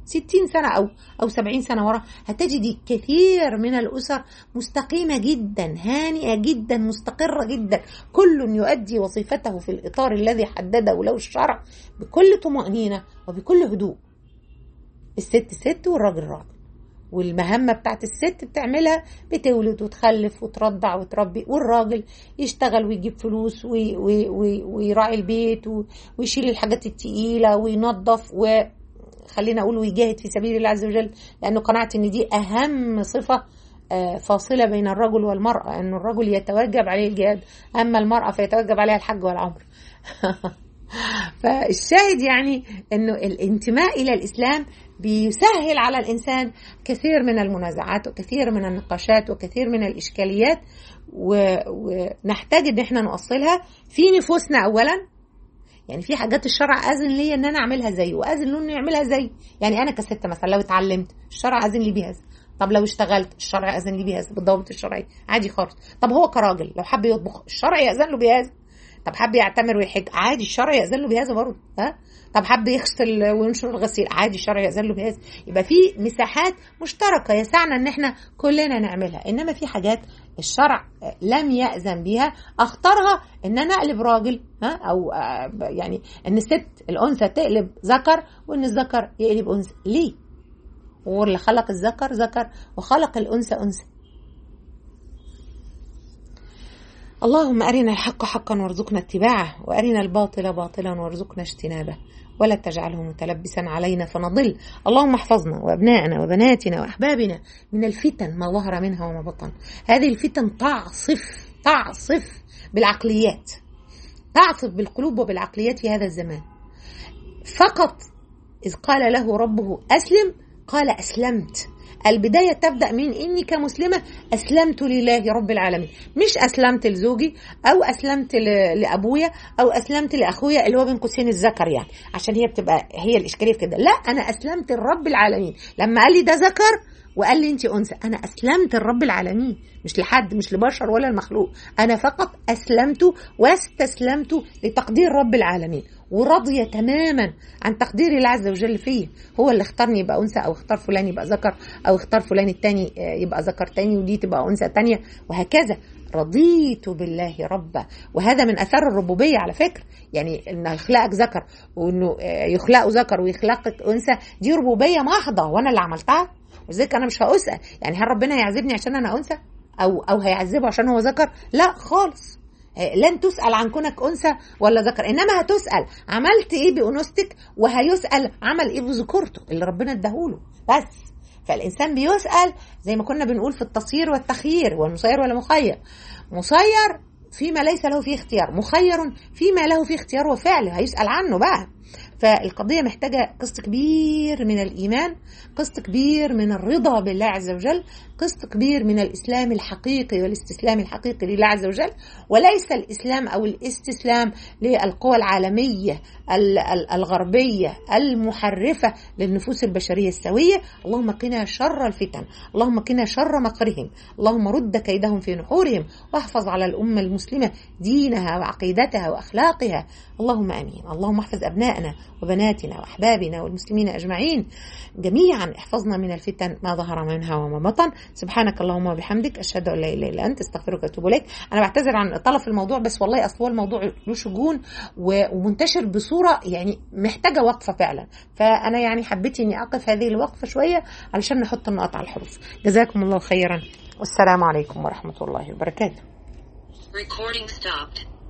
ستين سنة أو أو سبعين سنة ورا هتجدي كثير من الأسر مستقيمة جدا هانئة جدا مستقرة جدا كل يؤدي وظيفته في الإطار الذي حدده له الشرع بكل طمأنينة وبكل هدوء الست ست والراجل راجل والمهمة بتاعت الست بتعملها بتولد وتخلف وترضع وتربي والراجل يشتغل ويجيب فلوس وي وي وي ويراعي البيت ويشيل الحاجات التقيلة وينظف وخلينا أقول ويجاهد في سبيل الله عز وجل لأنه قناعتي إن دي أهم صفة فاصلة بين الرجل والمرأة أن الرجل يتوجب عليه الجهاد أما المرأة فيتوجب عليها الحج والعمر فالشاهد يعني أنه الانتماء إلى الإسلام بيسهل على الإنسان كثير من المنازعات وكثير من النقاشات وكثير من الإشكاليات ونحتاج إن احنا نوصلها في نفوسنا أولا يعني في حاجات الشرع أذن لي إن أنا أعملها زيه وأذن له إنه يعملها زي يعني أنا كست مثلا لو اتعلمت الشرع أذن لي بهذا طب لو اشتغلت الشرع يأذن لي بهذا بالضوابط الشرعية عادي خالص طب هو كراجل لو حب يطبخ الشرع يأذن له بهذا طب حب يعتمر ويحج عادي الشرع يأذن له بهذا برضه ها طب حب يغسل وينشر الغسيل عادي الشرع يأذن له بهذا يبقى في مساحات مشتركة يسعنا ان احنا كلنا نعملها انما في حاجات الشرع لم يأذن بها اختارها ان انا اقلب راجل ها او يعني ان الست الانثى تقلب ذكر وان الذكر يقلب انثى ليه؟ واللي خلق الذكر ذكر وخلق الانثى انثى اللهم أرنا الحق حقا وارزقنا اتباعه وأرنا الباطل باطلا وارزقنا اجتنابه ولا تجعله متلبسا علينا فنضل اللهم احفظنا وأبنائنا وبناتنا وأحبابنا من الفتن ما ظهر منها وما بطن هذه الفتن تعصف تعصف بالعقليات تعصف بالقلوب وبالعقليات في هذا الزمان فقط إذ قال له ربه أسلم قال أسلمت البداية تبدأ من إني كمسلمة أسلمت لله رب العالمين مش أسلمت لزوجي أو أسلمت لأبويا أو أسلمت لأخويا اللي هو بين قوسين الذكر يعني عشان هي بتبقى هي الإشكالية في كده لا أنا أسلمت لرب العالمين لما قال لي ده ذكر وقال لي انت انثى انا اسلمت لرب العالمين مش لحد مش لبشر ولا المخلوق انا فقط اسلمت واستسلمت لتقدير رب العالمين وراضية تماما عن تقدير الله عز وجل فيه هو اللي اختارني يبقى أنثى أو اختار فلان يبقى ذكر أو اختار فلان التاني يبقى ذكر تاني ودي تبقى أنثى تانية وهكذا رضيت بالله ربا وهذا من اثار الربوبيه على فكره يعني ان يخلقك ذكر وانه يخلقه ذكر ويخلقك انثى دي ربوبيه محضه وانا اللي عملتها وذلك انا مش هاسال يعني هل ربنا هيعذبني عشان انا انثى او او هيعذبه عشان هو ذكر لا خالص لن تسأل عن كونك أنثى ولا ذكر إنما هتسأل عملت إيه بأنوثتك وهيسأل عمل إيه بذكورته اللي ربنا اداهوله بس فالإنسان بيسأل زي ما كنا بنقول في التصيير والتخيير والمسير ولا مخير مسير فيما ليس له فيه اختيار مخير فيما له فيه اختيار وفعل هيسأل عنه بقى فالقضية محتاجة قسط كبير من الإيمان قسط كبير من الرضا بالله عز وجل قسط كبير من الإسلام الحقيقي والاستسلام الحقيقي لله عز وجل وليس الإسلام أو الاستسلام للقوى العالمية الغربية المحرفة للنفوس البشرية السوية اللهم قنا شر الفتن اللهم قنا شر مكرهم اللهم رد كيدهم في نحورهم واحفظ على الأمة المسلمة دينها وعقيدتها وأخلاقها اللهم امين اللهم احفظ ابنائنا وبناتنا واحبابنا والمسلمين اجمعين جميعا احفظنا من الفتن ما ظهر منها وما بطن سبحانك اللهم وبحمدك اشهد ان لا اله الا انت استغفرك واتوب اليك انا بعتذر عن الاطاله في الموضوع بس والله اصل هو الموضوع له شجون ومنتشر بصوره يعني محتاجه وقفه فعلا فانا يعني حبيت اني اقف هذه الوقفه شويه علشان نحط النقط على الحروف جزاكم الله خيرا والسلام عليكم ورحمه الله وبركاته Recording stopped.